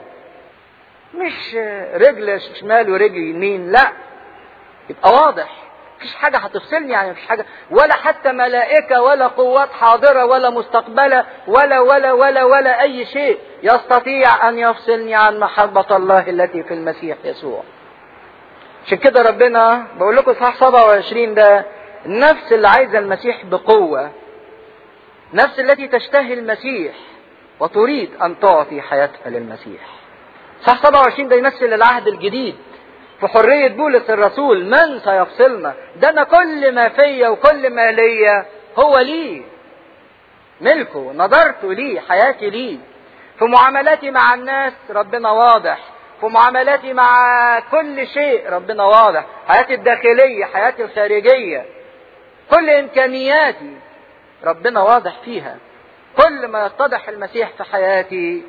مش رجل شمال ورجل يمين لا يبقى واضح مفيش حاجة هتفصلني يعني مفيش حاجة ولا حتى ملائكة ولا قوات حاضرة ولا مستقبلة ولا ولا ولا ولا أي شيء يستطيع أن يفصلني عن محبة الله التي في المسيح يسوع. عشان كده ربنا بقول لكم صح 27 ده النفس اللي عايزة المسيح بقوة نفس التي تشتهي المسيح وتريد أن تعطي حياتها للمسيح. صح 27 ده يمثل العهد الجديد في حرية بولس الرسول من سيفصلنا ده أنا كل ما فيا وكل ما ليا هو لي ملكه نظرته لي حياتي لي في معاملاتي مع الناس ربنا واضح في معاملاتي مع كل شيء ربنا واضح حياتي الداخلية حياتي الخارجية كل إمكانياتي ربنا واضح فيها كل ما يتضح المسيح في حياتي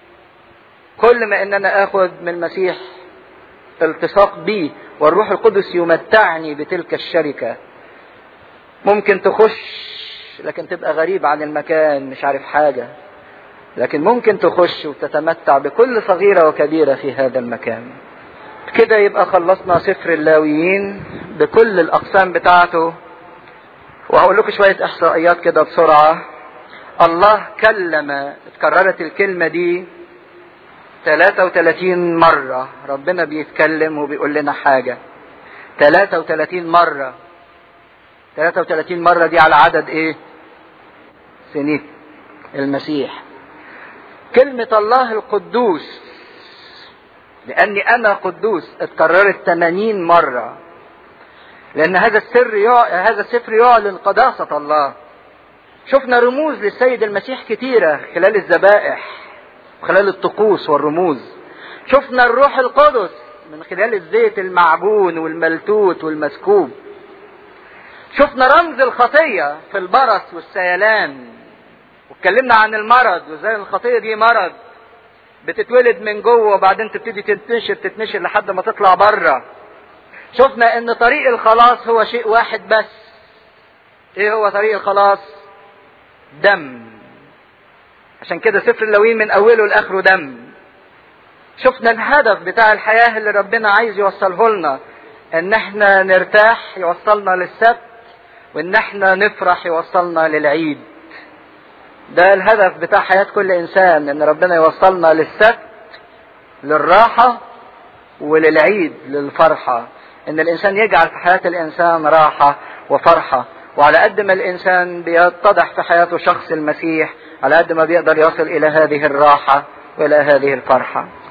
كل ما ان انا اخذ من المسيح التصاق بيه والروح القدس يمتعني بتلك الشركة ممكن تخش لكن تبقى غريب عن المكان مش عارف حاجة لكن ممكن تخش وتتمتع بكل صغيرة وكبيرة في هذا المكان كده يبقى خلصنا سفر اللاويين بكل الأقسام بتاعته وهقول لكم شوية إحصائيات كده بسرعة الله كلم اتكررت الكلمة دي 33 مرة ربنا بيتكلم وبيقول لنا حاجة 33 مرة 33 مرة دي على عدد ايه سنين المسيح كلمة الله القدوس لأني أنا قدوس اتكررت 80 مرة لأن هذا السر يع... هذا السفر يعلن قداسة الله شفنا رموز للسيد المسيح كتيرة خلال الذبائح خلال الطقوس والرموز شفنا الروح القدس من خلال الزيت المعجون والملتوت والمسكوب شفنا رمز الخطية في البرص والسيلان واتكلمنا عن المرض وازاي الخطية دي مرض بتتولد من جوه وبعدين تبتدي تتنشر تتنشر لحد ما تطلع بره شفنا ان طريق الخلاص هو شيء واحد بس ايه هو طريق الخلاص دم عشان كده سفر اللوين من اوله لاخره دم شفنا الهدف بتاع الحياة اللي ربنا عايز يوصله لنا ان احنا نرتاح يوصلنا للسبت وان احنا نفرح يوصلنا للعيد ده الهدف بتاع حياة كل انسان ان ربنا يوصلنا للسبت للراحة وللعيد للفرحة ان الانسان يجعل في حياة الانسان راحة وفرحة وعلى قد ما الانسان بيتضح في حياته شخص المسيح على قد ما بيقدر يصل الى هذه الراحة والى هذه الفرحة